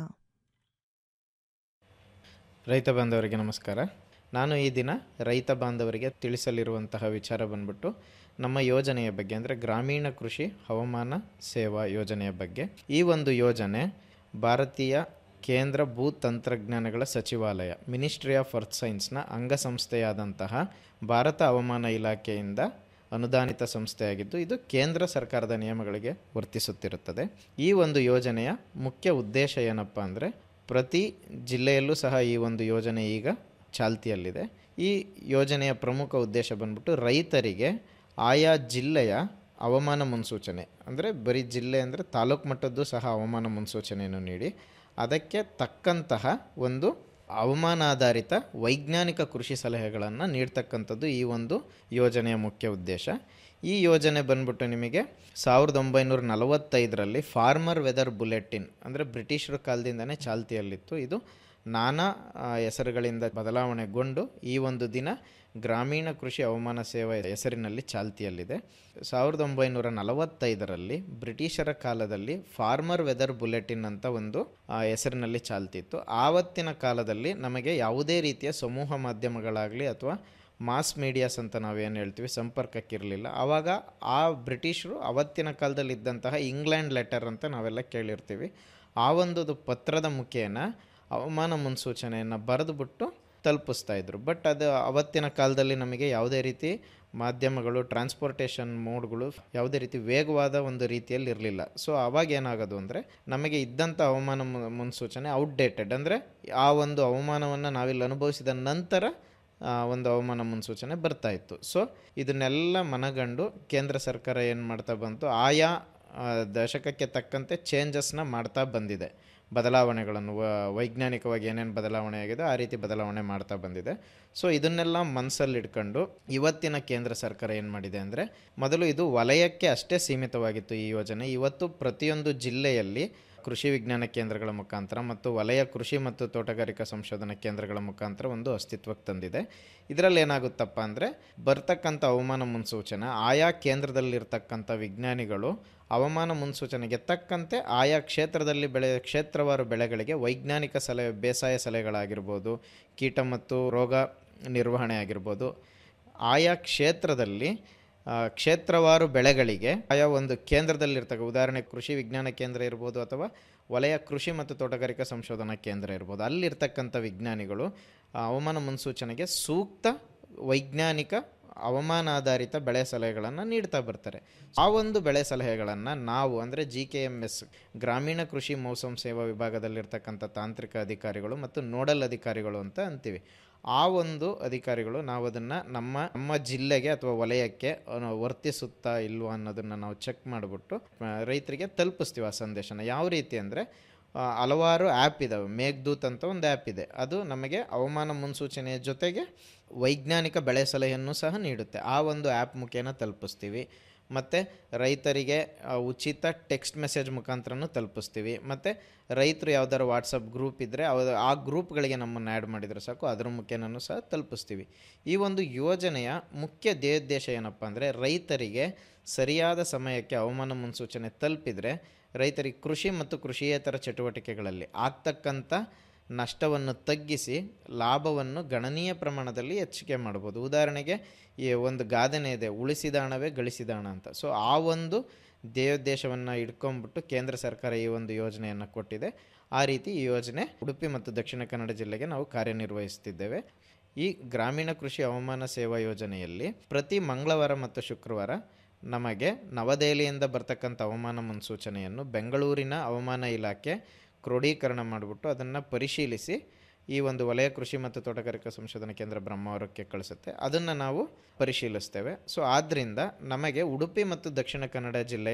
ರೈತ ಬಾಂಧವರಿಗೆ ನಮಸ್ಕಾರ ನಾನು ಈ ದಿನ ರೈತ ಬಾಂಧವರಿಗೆ ತಿಳಿಸಲಿರುವಂತಹ ವಿಚಾರ ಬಂದ್ಬಿಟ್ಟು ನಮ್ಮ ಯೋಜನೆಯ ಬಗ್ಗೆ ಅಂದರೆ ಗ್ರಾಮೀಣ ಕೃಷಿ ಹವಾಮಾನ ಸೇವಾ ಯೋಜನೆಯ ಬಗ್ಗೆ ಈ ಒಂದು ಯೋಜನೆ ಭಾರತೀಯ ಕೇಂದ್ರ ಭೂ ತಂತ್ರಜ್ಞಾನಗಳ ಸಚಿವಾಲಯ ಮಿನಿಸ್ಟ್ರಿ ಆಫ್ ಅರ್ತ್ ಸೈನ್ಸ್ನ ಅಂಗಸಂಸ್ಥೆಯಾದಂತಹ ಭಾರತ ಹವಾಮಾನ ಇಲಾಖೆಯಿಂದ ಅನುದಾನಿತ ಸಂಸ್ಥೆಯಾಗಿದ್ದು ಇದು ಕೇಂದ್ರ ಸರ್ಕಾರದ ನಿಯಮಗಳಿಗೆ ವರ್ತಿಸುತ್ತಿರುತ್ತದೆ ಈ ಒಂದು ಯೋಜನೆಯ ಮುಖ್ಯ ಉದ್ದೇಶ ಏನಪ್ಪ ಅಂದರೆ ಪ್ರತಿ ಜಿಲ್ಲೆಯಲ್ಲೂ ಸಹ ಈ ಒಂದು ಯೋಜನೆ ಈಗ ಚಾಲ್ತಿಯಲ್ಲಿದೆ ಈ ಯೋಜನೆಯ ಪ್ರಮುಖ ಉದ್ದೇಶ ಬಂದ್ಬಿಟ್ಟು ರೈತರಿಗೆ ಆಯಾ ಜಿಲ್ಲೆಯ ಹವಾಮಾನ ಮುನ್ಸೂಚನೆ ಅಂದರೆ ಬರೀ ಜಿಲ್ಲೆ ಅಂದರೆ ತಾಲೂಕು ಮಟ್ಟದ್ದು ಸಹ ಹವಾಮಾನ ಮುನ್ಸೂಚನೆಯನ್ನು ನೀಡಿ ಅದಕ್ಕೆ ತಕ್ಕಂತಹ ಒಂದು ಹವಾಮಾನಾಧಾರಿತ ವೈಜ್ಞಾನಿಕ ಕೃಷಿ ಸಲಹೆಗಳನ್ನು ನೀಡ್ತಕ್ಕಂಥದ್ದು ಈ ಒಂದು ಯೋಜನೆಯ ಮುಖ್ಯ ಉದ್ದೇಶ ಈ ಯೋಜನೆ ಬಂದ್ಬಿಟ್ಟು ನಿಮಗೆ ಸಾವಿರದ ಒಂಬೈನೂರ ನಲವತ್ತೈದರಲ್ಲಿ ಫಾರ್ಮರ್ ವೆದರ್ ಬುಲೆಟಿನ್ ಅಂದರೆ ಬ್ರಿಟಿಷರ ಕಾಲದಿಂದನೇ ಚಾಲ್ತಿಯಲ್ಲಿತ್ತು ಇದು ನಾನಾ ಆ, ಹೆಸರುಗಳಿಂದ ಬದಲಾವಣೆಗೊಂಡು ಈ ಒಂದು ದಿನ ಗ್ರಾಮೀಣ ಕೃಷಿ ಹವಾಮಾನ ಸೇವೆ ಹೆಸರಿನಲ್ಲಿ ಚಾಲ್ತಿಯಲ್ಲಿದೆ ಸಾವಿರದ ಒಂಬೈನೂರ ನಲವತ್ತೈದರಲ್ಲಿ ಬ್ರಿಟಿಷರ ಕಾಲದಲ್ಲಿ ಫಾರ್ಮರ್ ವೆದರ್ ಬುಲೆಟಿನ್ ಅಂತ ಒಂದು ಆ, ಹೆಸರಿನಲ್ಲಿ ಚಾಲ್ತಿ ಇತ್ತು ಆವತ್ತಿನ ಕಾಲದಲ್ಲಿ ನಮಗೆ ಯಾವುದೇ ರೀತಿಯ ಸಮೂಹ ಮಾಧ್ಯಮಗಳಾಗಲಿ ಅಥವಾ ಮಾಸ್ ಮೀಡಿಯಾಸ್ ಅಂತ ನಾವೇನು ಹೇಳ್ತೀವಿ ಸಂಪರ್ಕಕ್ಕಿರಲಿಲ್ಲ ಆವಾಗ ಆ ಬ್ರಿಟಿಷರು ಅವತ್ತಿನ ಕಾಲದಲ್ಲಿ ಇದ್ದಂತಹ ಇಂಗ್ಲೆಂಡ್ ಲೆಟರ್ ಅಂತ ನಾವೆಲ್ಲ ಕೇಳಿರ್ತೀವಿ ಆ ಒಂದು ಪತ್ರದ ಮುಖೇನ ಹವಾಮಾನ ಮುನ್ಸೂಚನೆಯನ್ನು ಬರೆದುಬಿಟ್ಟು ತಲುಪಿಸ್ತಾ ಇದ್ರು ಬಟ್ ಅದು ಅವತ್ತಿನ ಕಾಲದಲ್ಲಿ ನಮಗೆ ಯಾವುದೇ ರೀತಿ ಮಾಧ್ಯಮಗಳು ಟ್ರಾನ್ಸ್ಪೋರ್ಟೇಷನ್ ಮೋಡ್ಗಳು ಯಾವುದೇ ರೀತಿ ವೇಗವಾದ ಒಂದು ರೀತಿಯಲ್ಲಿ ಇರಲಿಲ್ಲ ಸೊ ಅವಾಗ ಏನಾಗೋದು ಅಂದರೆ ನಮಗೆ ಇದ್ದಂಥ ಹವಾಮಾನ ಮು- ಮುನ್ಸೂಚನೆ ಔಟ್ಡೇಟೆಡ್ ಅಂದರೆ ಆ ಒಂದು ಹವಾಮಾನವನ್ನು ನಾವಿಲ್ಲಿ ಅನುಭವಿಸಿದ ನಂತರ ಆ, ಒಂದು ಹವಾಮಾನ ಮುನ್ಸೂಚನೆ ಬರ್ತಾ ಇತ್ತು ಸೊ ಇದನ್ನೆಲ್ಲ ಮನಗಂಡು ಕೇಂದ್ರ ಸರ್ಕಾರ ಏನು ಮಾಡ್ತಾ ಬಂತು ಆಯಾ ಆ, ದಶಕಕ್ಕೆ ತಕ್ಕಂತೆ ಚೇಂಜಸ್ನ ಮಾಡ್ತಾ ಬಂದಿದೆ ಬದಲಾವಣೆಗಳನ್ನು ವ- ವೈಜ್ಞಾನಿಕವಾಗಿ ಏನೇನು ಬದಲಾವಣೆ ಆಗಿದೆ ಆ ರೀತಿ ಬದಲಾವಣೆ ಮಾಡ್ತಾ ಬಂದಿದೆ ಸೊ ಇದನ್ನೆಲ್ಲ ಮನಸ್ಸಲ್ಲಿ ಇಟ್ಕೊಂಡು ಇವತ್ತಿನ ಕೇಂದ್ರ ಸರ್ಕಾರ ಏನು ಮಾಡಿದೆ ಅಂದರೆ ಮೊದಲು ಇದು ವಲಯಕ್ಕೆ ಅಷ್ಟೇ ಸೀಮಿತವಾಗಿತ್ತು ಈ ಯೋಜನೆ ಇವತ್ತು ಪ್ರತಿಯೊಂದು ಜಿಲ್ಲೆಯಲ್ಲಿ ಕೃಷಿ ವಿಜ್ಞಾನ ಕೇಂದ್ರಗಳ ಮುಖಾಂತರ ಮತ್ತು ವಲಯ ಕೃಷಿ ಮತ್ತು ತೋಟಗಾರಿಕಾ ಸಂಶೋಧನಾ ಕೇಂದ್ರಗಳ ಮುಖಾಂತರ ಒಂದು ಅಸ್ತಿತ್ವಕ್ಕೆ ತಂದಿದೆ ಇದರಲ್ಲಿ ಏನಾಗುತ್ತಪ್ಪ ಅಂದರೆ ಬರ್ತಕ್ಕಂಥ ಹವಾಮಾನ ಮುನ್ಸೂಚನೆ ಆಯಾ ಕೇಂದ್ರದಲ್ಲಿರ್ತಕ್ಕಂಥ ವಿಜ್ಞಾನಿಗಳು ಹವಾಮಾನ ಮುನ್ಸೂಚನೆಗೆ ತಕ್ಕಂತೆ ಆಯಾ ಕ್ಷೇತ್ರದಲ್ಲಿ ಬೆಳೆ ಕ್ಷೇತ್ರವಾರು ಬೆಳೆಗಳಿಗೆ ವೈಜ್ಞಾನಿಕ ಸಲಹೆ ಬೇಸಾಯ ಸಲಹೆಗಳಾಗಿರ್ಬೋದು ಕೀಟ ಮತ್ತು ರೋಗ ನಿರ್ವಹಣೆ ಆಗಿರ್ಬೋದು ಆಯಾ ಕ್ಷೇತ್ರದಲ್ಲಿ ಆ, ಕ್ಷೇತ್ರವಾರು ಬೆಳೆಗಳಿಗೆ ಆಯಾ ಒಂದು ಕೇಂದ್ರದಲ್ಲಿರ್ತಕ್ಕ ಉದಾಹರಣೆ ಕೃಷಿ ವಿಜ್ಞಾನ ಕೇಂದ್ರ ಇರ್ಬೋದು ಅಥವಾ ವಲಯ ಕೃಷಿ ಮತ್ತು ತೋಟಗಾರಿಕಾ ಸಂಶೋಧನಾ ಕೇಂದ್ರ ಇರ್ಬೋದು ಅಲ್ಲಿರ್ತಕ್ಕಂಥ ವಿಜ್ಞಾನಿಗಳು ಆ, ಹವಾಮಾನ ಮುನ್ಸೂಚನೆಗೆ ಸೂಕ್ತ ವೈಜ್ಞಾನಿಕ ಹವಾಮಾನಾಧಾರಿತ ಬೆಳೆ ಸಲಹೆಗಳನ್ನು ನೀಡ್ತಾ ಬರ್ತಾರೆ ಆ ಒಂದು ಬೆಳೆ ಸಲಹೆಗಳನ್ನು ನಾವು ಅಂದರೆ ಜಿ ಕೆ ಎಮ್ ಎಸ್ ಗ್ರಾಮೀಣ ಕೃಷಿ ಮೌಸಮ್ ಸೇವಾ ವಿಭಾಗದಲ್ಲಿರ್ತಕ್ಕಂಥ ತಾಂತ್ರಿಕ ಅಧಿಕಾರಿಗಳು ಮತ್ತು ನೋಡಲ್ ಅಧಿಕಾರಿಗಳು ಅಂತ ಅಂತೀವಿ ಆ ಒಂದು ಅಧಿಕಾರಿಗಳು ನಾವು ಅದನ್ನು ನಮ್ಮ ನಮ್ಮ ಜಿಲ್ಲೆಗೆ ಅಥವಾ ವಲಯಕ್ಕೆ ಅಹ್, ವರ್ತಿಸುತ್ತಾ ಇಲ್ವಾ ಅನ್ನೋದನ್ನು ನಾವು ಚೆಕ್ ಮಾಡಿಬಿಟ್ಟು ರೈತರಿಗೆ ತಲುಪಿಸ್ತೀವಿ ಆ ಸಂದೇಶನ ಯಾವ ರೀತಿ ಅಂದರೆ ಹಲವಾರು ಆ್ಯಪ್ ಇದ್ದಾವೆ ಮೇಘದೂತ್ ಅಂತ ಒಂದು ಆ್ಯಪ್ ಇದೆ ಅದು ನಮಗೆ ಹವಾಮಾನ ಮುನ್ಸೂಚನೆಯ ಜೊತೆಗೆ ವೈಜ್ಞಾನಿಕ ಬೆಳೆ ಸಲಹೆಯನ್ನು ಸಹ ನೀಡುತ್ತೆ ಆ ಒಂದು ಆ್ಯಪ್ ಮುಖೇನ ತಲುಪಿಸ್ತೀವಿ ಮತ್ತು ರೈತರಿಗೆ ಆ, ಉಚಿತ ಟೆಕ್ಸ್ಟ್ ಮೆಸೇಜ್ ಮುಖಾಂತರನೂ ತಲುಪಿಸ್ತೀವಿ ಮತ್ತು ರೈತರು ಯಾವ್ದಾದ್ರು ವಾಟ್ಸಪ್ ಗ್ರೂಪ್ ಇದ್ದರೆ ಅವ ಆ ಗ್ರೂಪ್ಗಳಿಗೆ ನಮ್ಮನ್ನು ಆ್ಯಡ್ ಮಾಡಿದರೆ ಸಾಕು ಅದರ ಮುಖೇನೂ ಸಹ ತಲುಪಿಸ್ತೀವಿ ಈ ಒಂದು ಯೋಜನೆಯ ಮುಖ್ಯ ಧ್ಯೇಯೋದ್ದೇಶ ಏನಪ್ಪ ಅಂದರೆ ರೈತರಿಗೆ ಸರಿಯಾದ ಸಮಯಕ್ಕೆ ಹವಾಮಾನ ಮುನ್ಸೂಚನೆ ತಲುಪಿದರೆ ರೈತರಿಗೆ ಕೃಷಿ ಮತ್ತು ಕೃಷಿಯೇತರ ಚಟುವಟಿಕೆಗಳಲ್ಲಿ ಆಗ್ತಕ್ಕಂಥ ನಷ್ಟವನ್ನು ತಗ್ಗಿಸಿ ಲಾಭವನ್ನು ಗಣನೀಯ ಪ್ರಮಾಣದಲ್ಲಿ ಹೆಚ್ಚಿಗೆ ಮಾಡ್ಬೋದು ಉದಾಹರಣೆಗೆ ಈ ಒಂದು ಗಾದೆನೇ ಇದೆ ಉಳಿಸಿದ ಹಣವೇ ಗಳಿಸಿದ ಹಣ ಅಂತ ಸೊ ಆ ಒಂದು ಧ್ಯೇಯೋದ್ದೇಶವನ್ನು ಇಟ್ಕೊಂಡ್ಬಿಟ್ಟು ಕೇಂದ್ರ ಸರ್ಕಾರ ಈ ಒಂದು ಯೋಜನೆಯನ್ನು ಕೊಟ್ಟಿದೆ ಆ ರೀತಿ ಈ ಯೋಜನೆ ಉಡುಪಿ ಮತ್ತು ದಕ್ಷಿಣ ಕನ್ನಡ ಜಿಲ್ಲೆಗೆ ನಾವು ಕಾರ್ಯನಿರ್ವಹಿಸುತ್ತಿದ್ದೇವೆ ಈ ಗ್ರಾಮೀಣ ಕೃಷಿ ಹವಾಮಾನ ಸೇವಾ ಯೋಜನೆಯಲ್ಲಿ ಪ್ರತಿ ಮಂಗಳವಾರ ಮತ್ತು ಶುಕ್ರವಾರ ನಮಗೆ ನವದೆಹಲಿಯಿಂದ ಬರ್ತಕ್ಕಂಥ ಹವಾಮಾನ ಮುನ್ಸೂಚನೆಯನ್ನು ಬೆಂಗಳೂರಿನ ಹವಾಮಾನ ಇಲಾಖೆ ಕ್ರೋಢೀಕರಣ ಮಾಡಿಬಿಟ್ಟು ಅದನ್ನು ಪರಿಶೀಲಿಸಿ ಈ ಒಂದು ವಲಯ ಕೃಷಿ ಮತ್ತು ತೋಟಗಾರಿಕಾ ಸಂಶೋಧನಾ ಕೇಂದ್ರ ಬ್ರಹ್ಮಾವರಕ್ಕೆ ಕಳಿಸುತ್ತೆ ಅದನ್ನು ನಾವು ಪರಿಶೀಲಿಸ್ತೇವೆ ಸೊ ಆದ್ದರಿಂದ ನಮಗೆ ಉಡುಪಿ ಮತ್ತು ದಕ್ಷಿಣ ಕನ್ನಡ ಜಿಲ್ಲೆಯ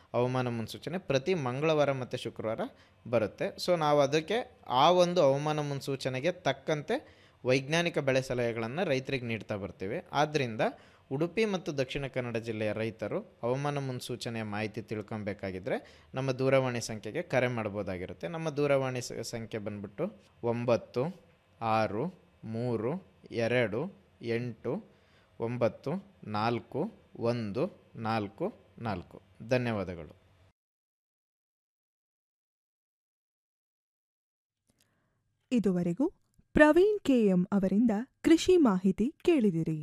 ಹವಾಮಾನ ಮುನ್ಸೂಚನೆ ಪ್ರತಿ ಮಂಗಳವಾರ ಮತ್ತು ಶುಕ್ರವಾರ ಬರುತ್ತೆ ಸೊ ನಾವು ಅದಕ್ಕೆ ಆ ಒಂದು ಹವಾಮಾನ ಮುನ್ಸೂಚನೆಗೆ ತಕ್ಕಂತೆ ವೈಜ್ಞಾನಿಕ ಬೆಳೆ ಸಲಹೆಗಳನ್ನು ರೈತರಿಗೆ ನೀಡ್ತಾ ಬರ್ತೀವಿ ಆದ್ದರಿಂದ ಉಡುಪಿ ಮತ್ತು ದಕ್ಷಿಣ ಕನ್ನಡ ಜಿಲ್ಲೆಯ ರೈತರು ಹವಾಮಾನ ಮುನ್ಸೂಚನೆಯ ಮಾಹಿತಿ ತಿಳ್ಕೊಬೇಕಾಗಿದ್ದರೆ ನಮ್ಮ ದೂರವಾಣಿ ಸಂಖ್ಯೆಗೆ ಕರೆ ಮಾಡ್ಬೋದಾಗಿರುತ್ತೆ ನಮ್ಮ ದೂರವಾಣಿ ಸ- ಸಂಖ್ಯೆ ಬಂದ್ಬಿಟ್ಟು ಒಂಬತ್ತು ಆರು ಮೂರು ಎರಡು ಎಂಟು ಒಂಬತ್ತು ನಾಲ್ಕು ಒಂದು ನಾಲ್ಕು ನಾಲ್ಕು ಧನ್ಯವಾದಗಳು ಇದುವರೆಗೂ ಪ್ರವೀಣ್ ಕೆಎಂ ಅವರಿಂದ ಕೃಷಿ ಮಾಹಿತಿ ಕೇಳಿದಿರಿ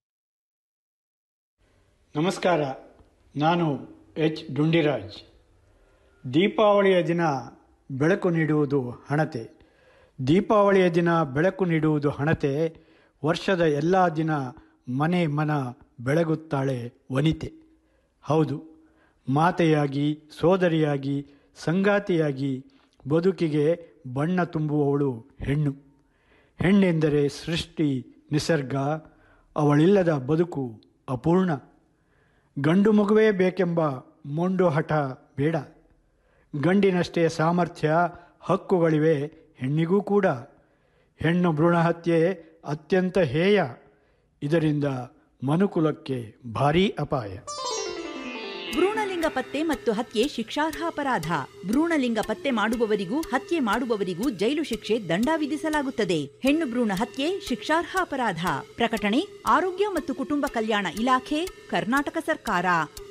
ನಮಸ್ಕಾರ ನಾನು ಎಚ್ ಡುಂಡಿರಾಜ್ ದೀಪಾವಳಿಯ ದಿನ ಬೆಳಕು ನೀಡುವುದು ಹಣತೆ ದೀಪಾವಳಿಯ ದಿನ ಬೆಳಕು ನೀಡುವುದು ಹಣತೆ ವರ್ಷದ ಎಲ್ಲ ದಿನ ಮನೆ ಮನ ಬೆಳಗುತ್ತಾಳೆ ವನಿತೆ ಹೌದು ಮಾತೆಯಾಗಿ ಸೋದರಿಯಾಗಿ ಸಂಗಾತಿಯಾಗಿ ಬದುಕಿಗೆ ಬಣ್ಣ ತುಂಬುವವಳು ಹೆಣ್ಣು ಹೆಣ್ಣೆಂದರೆ ಸೃಷ್ಟಿ ನಿಸರ್ಗ ಅವಳಿಲ್ಲದ ಬದುಕು ಅಪೂರ್ಣ ಗಂಡು ಮಗುವೇ ಬೇಕೆಂಬ ಮೊಂಡು ಹಠ ಬೇಡ ಗಂಡಿನಷ್ಟೇ ಸಾಮರ್ಥ್ಯ ಹಕ್ಕುಗಳಿವೆ ಹೆಣ್ಣಿಗೂ ಕೂಡ ಹೆಣ್ಣು ಭ್ರೂಣ ಹತ್ಯೆ ಅತ್ಯಂತ ಹೇಯ ಇದರಿಂದ ಮನುಕುಲಕ್ಕೆ ಭಾರೀ ಅಪಾಯ ಭ್ರೂಣಲಿಂಗ ಪತ್ತೆ ಮತ್ತು ಹತ್ಯೆ ಶಿಕ್ಷಾರ್ಹ ಅಪರಾಧ ಭ್ರೂಣಲಿಂಗ ಪತ್ತೆ ಮಾಡುವವರಿಗೂ ಹತ್ಯೆ ಮಾಡುವವರಿಗೂ ಜೈಲು ಶಿಕ್ಷೆ ದಂಡ ವಿಧಿಸಲಾಗುತ್ತದೆ ಹೆಣ್ಣು ಭ್ರೂಣ ಹತ್ಯೆ ಶಿಕ್ಷಾರ್ಹ ಅಪರಾಧ ಪ್ರಕಟಣೆ ಆರೋಗ್ಯ ಮತ್ತು ಕುಟುಂಬ ಕಲ್ಯಾಣ ಇಲಾಖೆ ಕರ್ನಾಟಕ ಸರ್ಕಾರ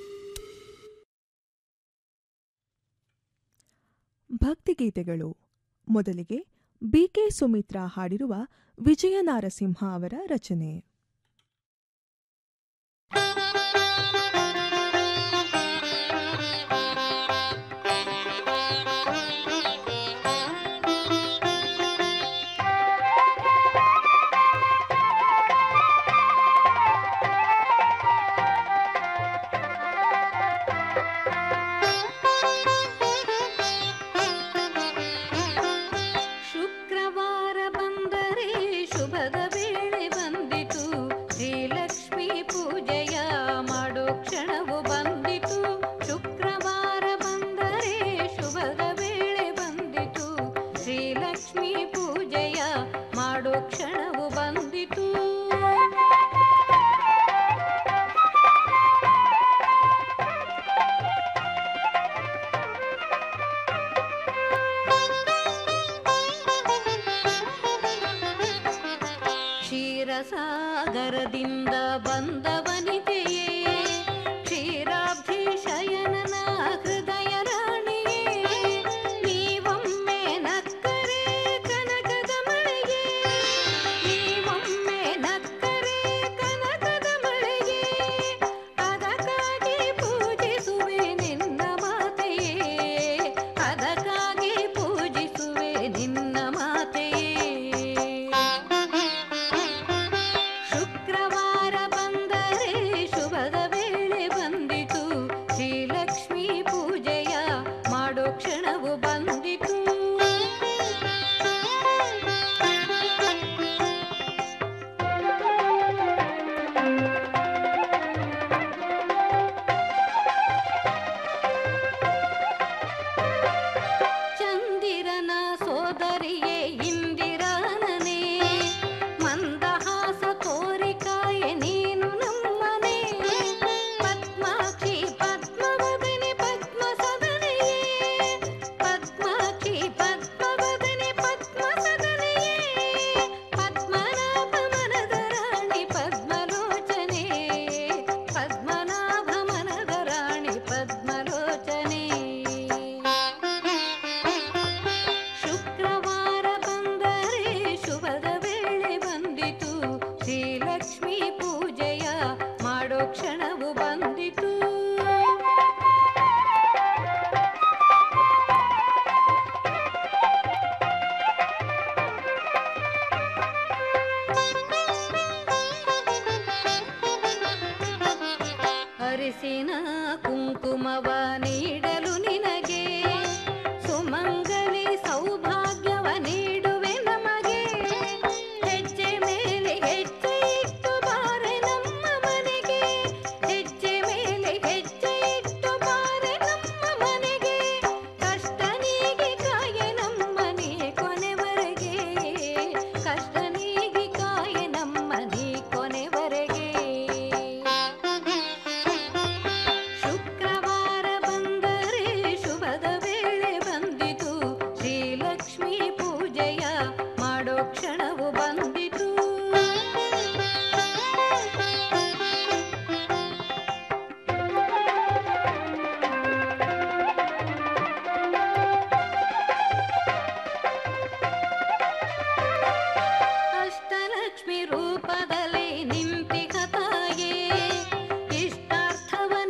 ಭಕ್ತಿಗೀತೆಗಳು ಮೊದಲಿಗೆ ಬಿಕೆ ಸುಮಿತ್ರಾ ಹಾಡಿರುವ ವಿಜಯ ನಾರಸಿಂಹ ಅವರ ರಚನೆ ಶುಕ್ರವಾರ ಬಂದರೆ ಶುಭದ ವೇಳೆ ಬಂದಿತು ಶ್ರೀಲಕ್ಷ್ಮಿ ಪೂಜೆಯ ಮಾಡೋ ಕ್ಷಣವು ಬಂದಿತು ಶುಕ್ರವಾರ ಬಂದರೆ ಶುಭದ ವೇಳೆ ಬಂದಿತು ಶ್ರೀಲಕ್ಷ್ಮಿ ಪೂಜೆಯ ಮಾಡೋ ಕ್ಷಣವು ಬಂದಿತು ಕ್ಷೀರಸಾಗರದಿಂದ ಬಂದ ವನಿತೆಯೇ ಕ್ಷೀರಾಬ್ಧಿ ಶಯನನ ಹೃದಯ ರಾಣಿಯೇ ನೀವೊಮ್ಮೆ ನಕ್ಕರೆ ಕನಕದ ಮಳೆಯೇ ನೀವೊಮ್ಮೆ ನಕ್ಕರೆ ಕನಕದ ಮಳೆಯೇ ಅದಕ್ಕಾಗಿ ಪೂಜಿಸುವೆ ನಿನ್ನ ಮಾತೆಯೇ ಅದಕ್ಕಾಗಿ ಪೂಜಿಸುವೆ ನಿನ್ನ ಮಾತೆಯೇ ಶುಕ್ರವಾರ ಬಂದರೆ ಶುಭದ ವೇಳೆ ಬಂದಿತು ಶ್ರೀಲಕ್ಷ್ಮಿ ಪೂಜೆಯ ಮಾಡೋ ಕ್ಷಣವು ಬಂದಿತು ಚಂದಿರನ ಸೋದರಿಯೇ ಇಂದಿರಾನನೇ ಮಂದಹಾಸ ತೋರಿಕಾಯೆ ನೀನು ನಮ್ಮನೆ ಪದ್ಮಾಕ್ಷಿ ಪದ್ಮವದನೆ ಪದ್ಮ ಸದನೆಯೇ ಪದ್ಮಾಕ್ಷಿ ಪದ್ಮವದನೆ ಪದ್ಮ ಸದನೆಯೇ ಪದ್ಮನಾಭ ಮನದ ರಾಣಿ ಪದ್ಮಲೋಚನೆ ಪದ್ಮನಾಭ ಮನದ ರಾಣಿ ಪದ್ಮಲೋಚನೆ ಶುಕ್ರವಾರ ಬಂದರೆ ಶುಭದ ವೇಳೆ ಬಂದಿತು ಶ್ರೀಲಕ್ಷ್ಮಿ ಪೂಜೆಯ ಮಾಡೋ ಕ್ಷಣವು ಬಂದಿತು ಅರಿಸಿನ ಕುಂಕುಮವ ನೀಡ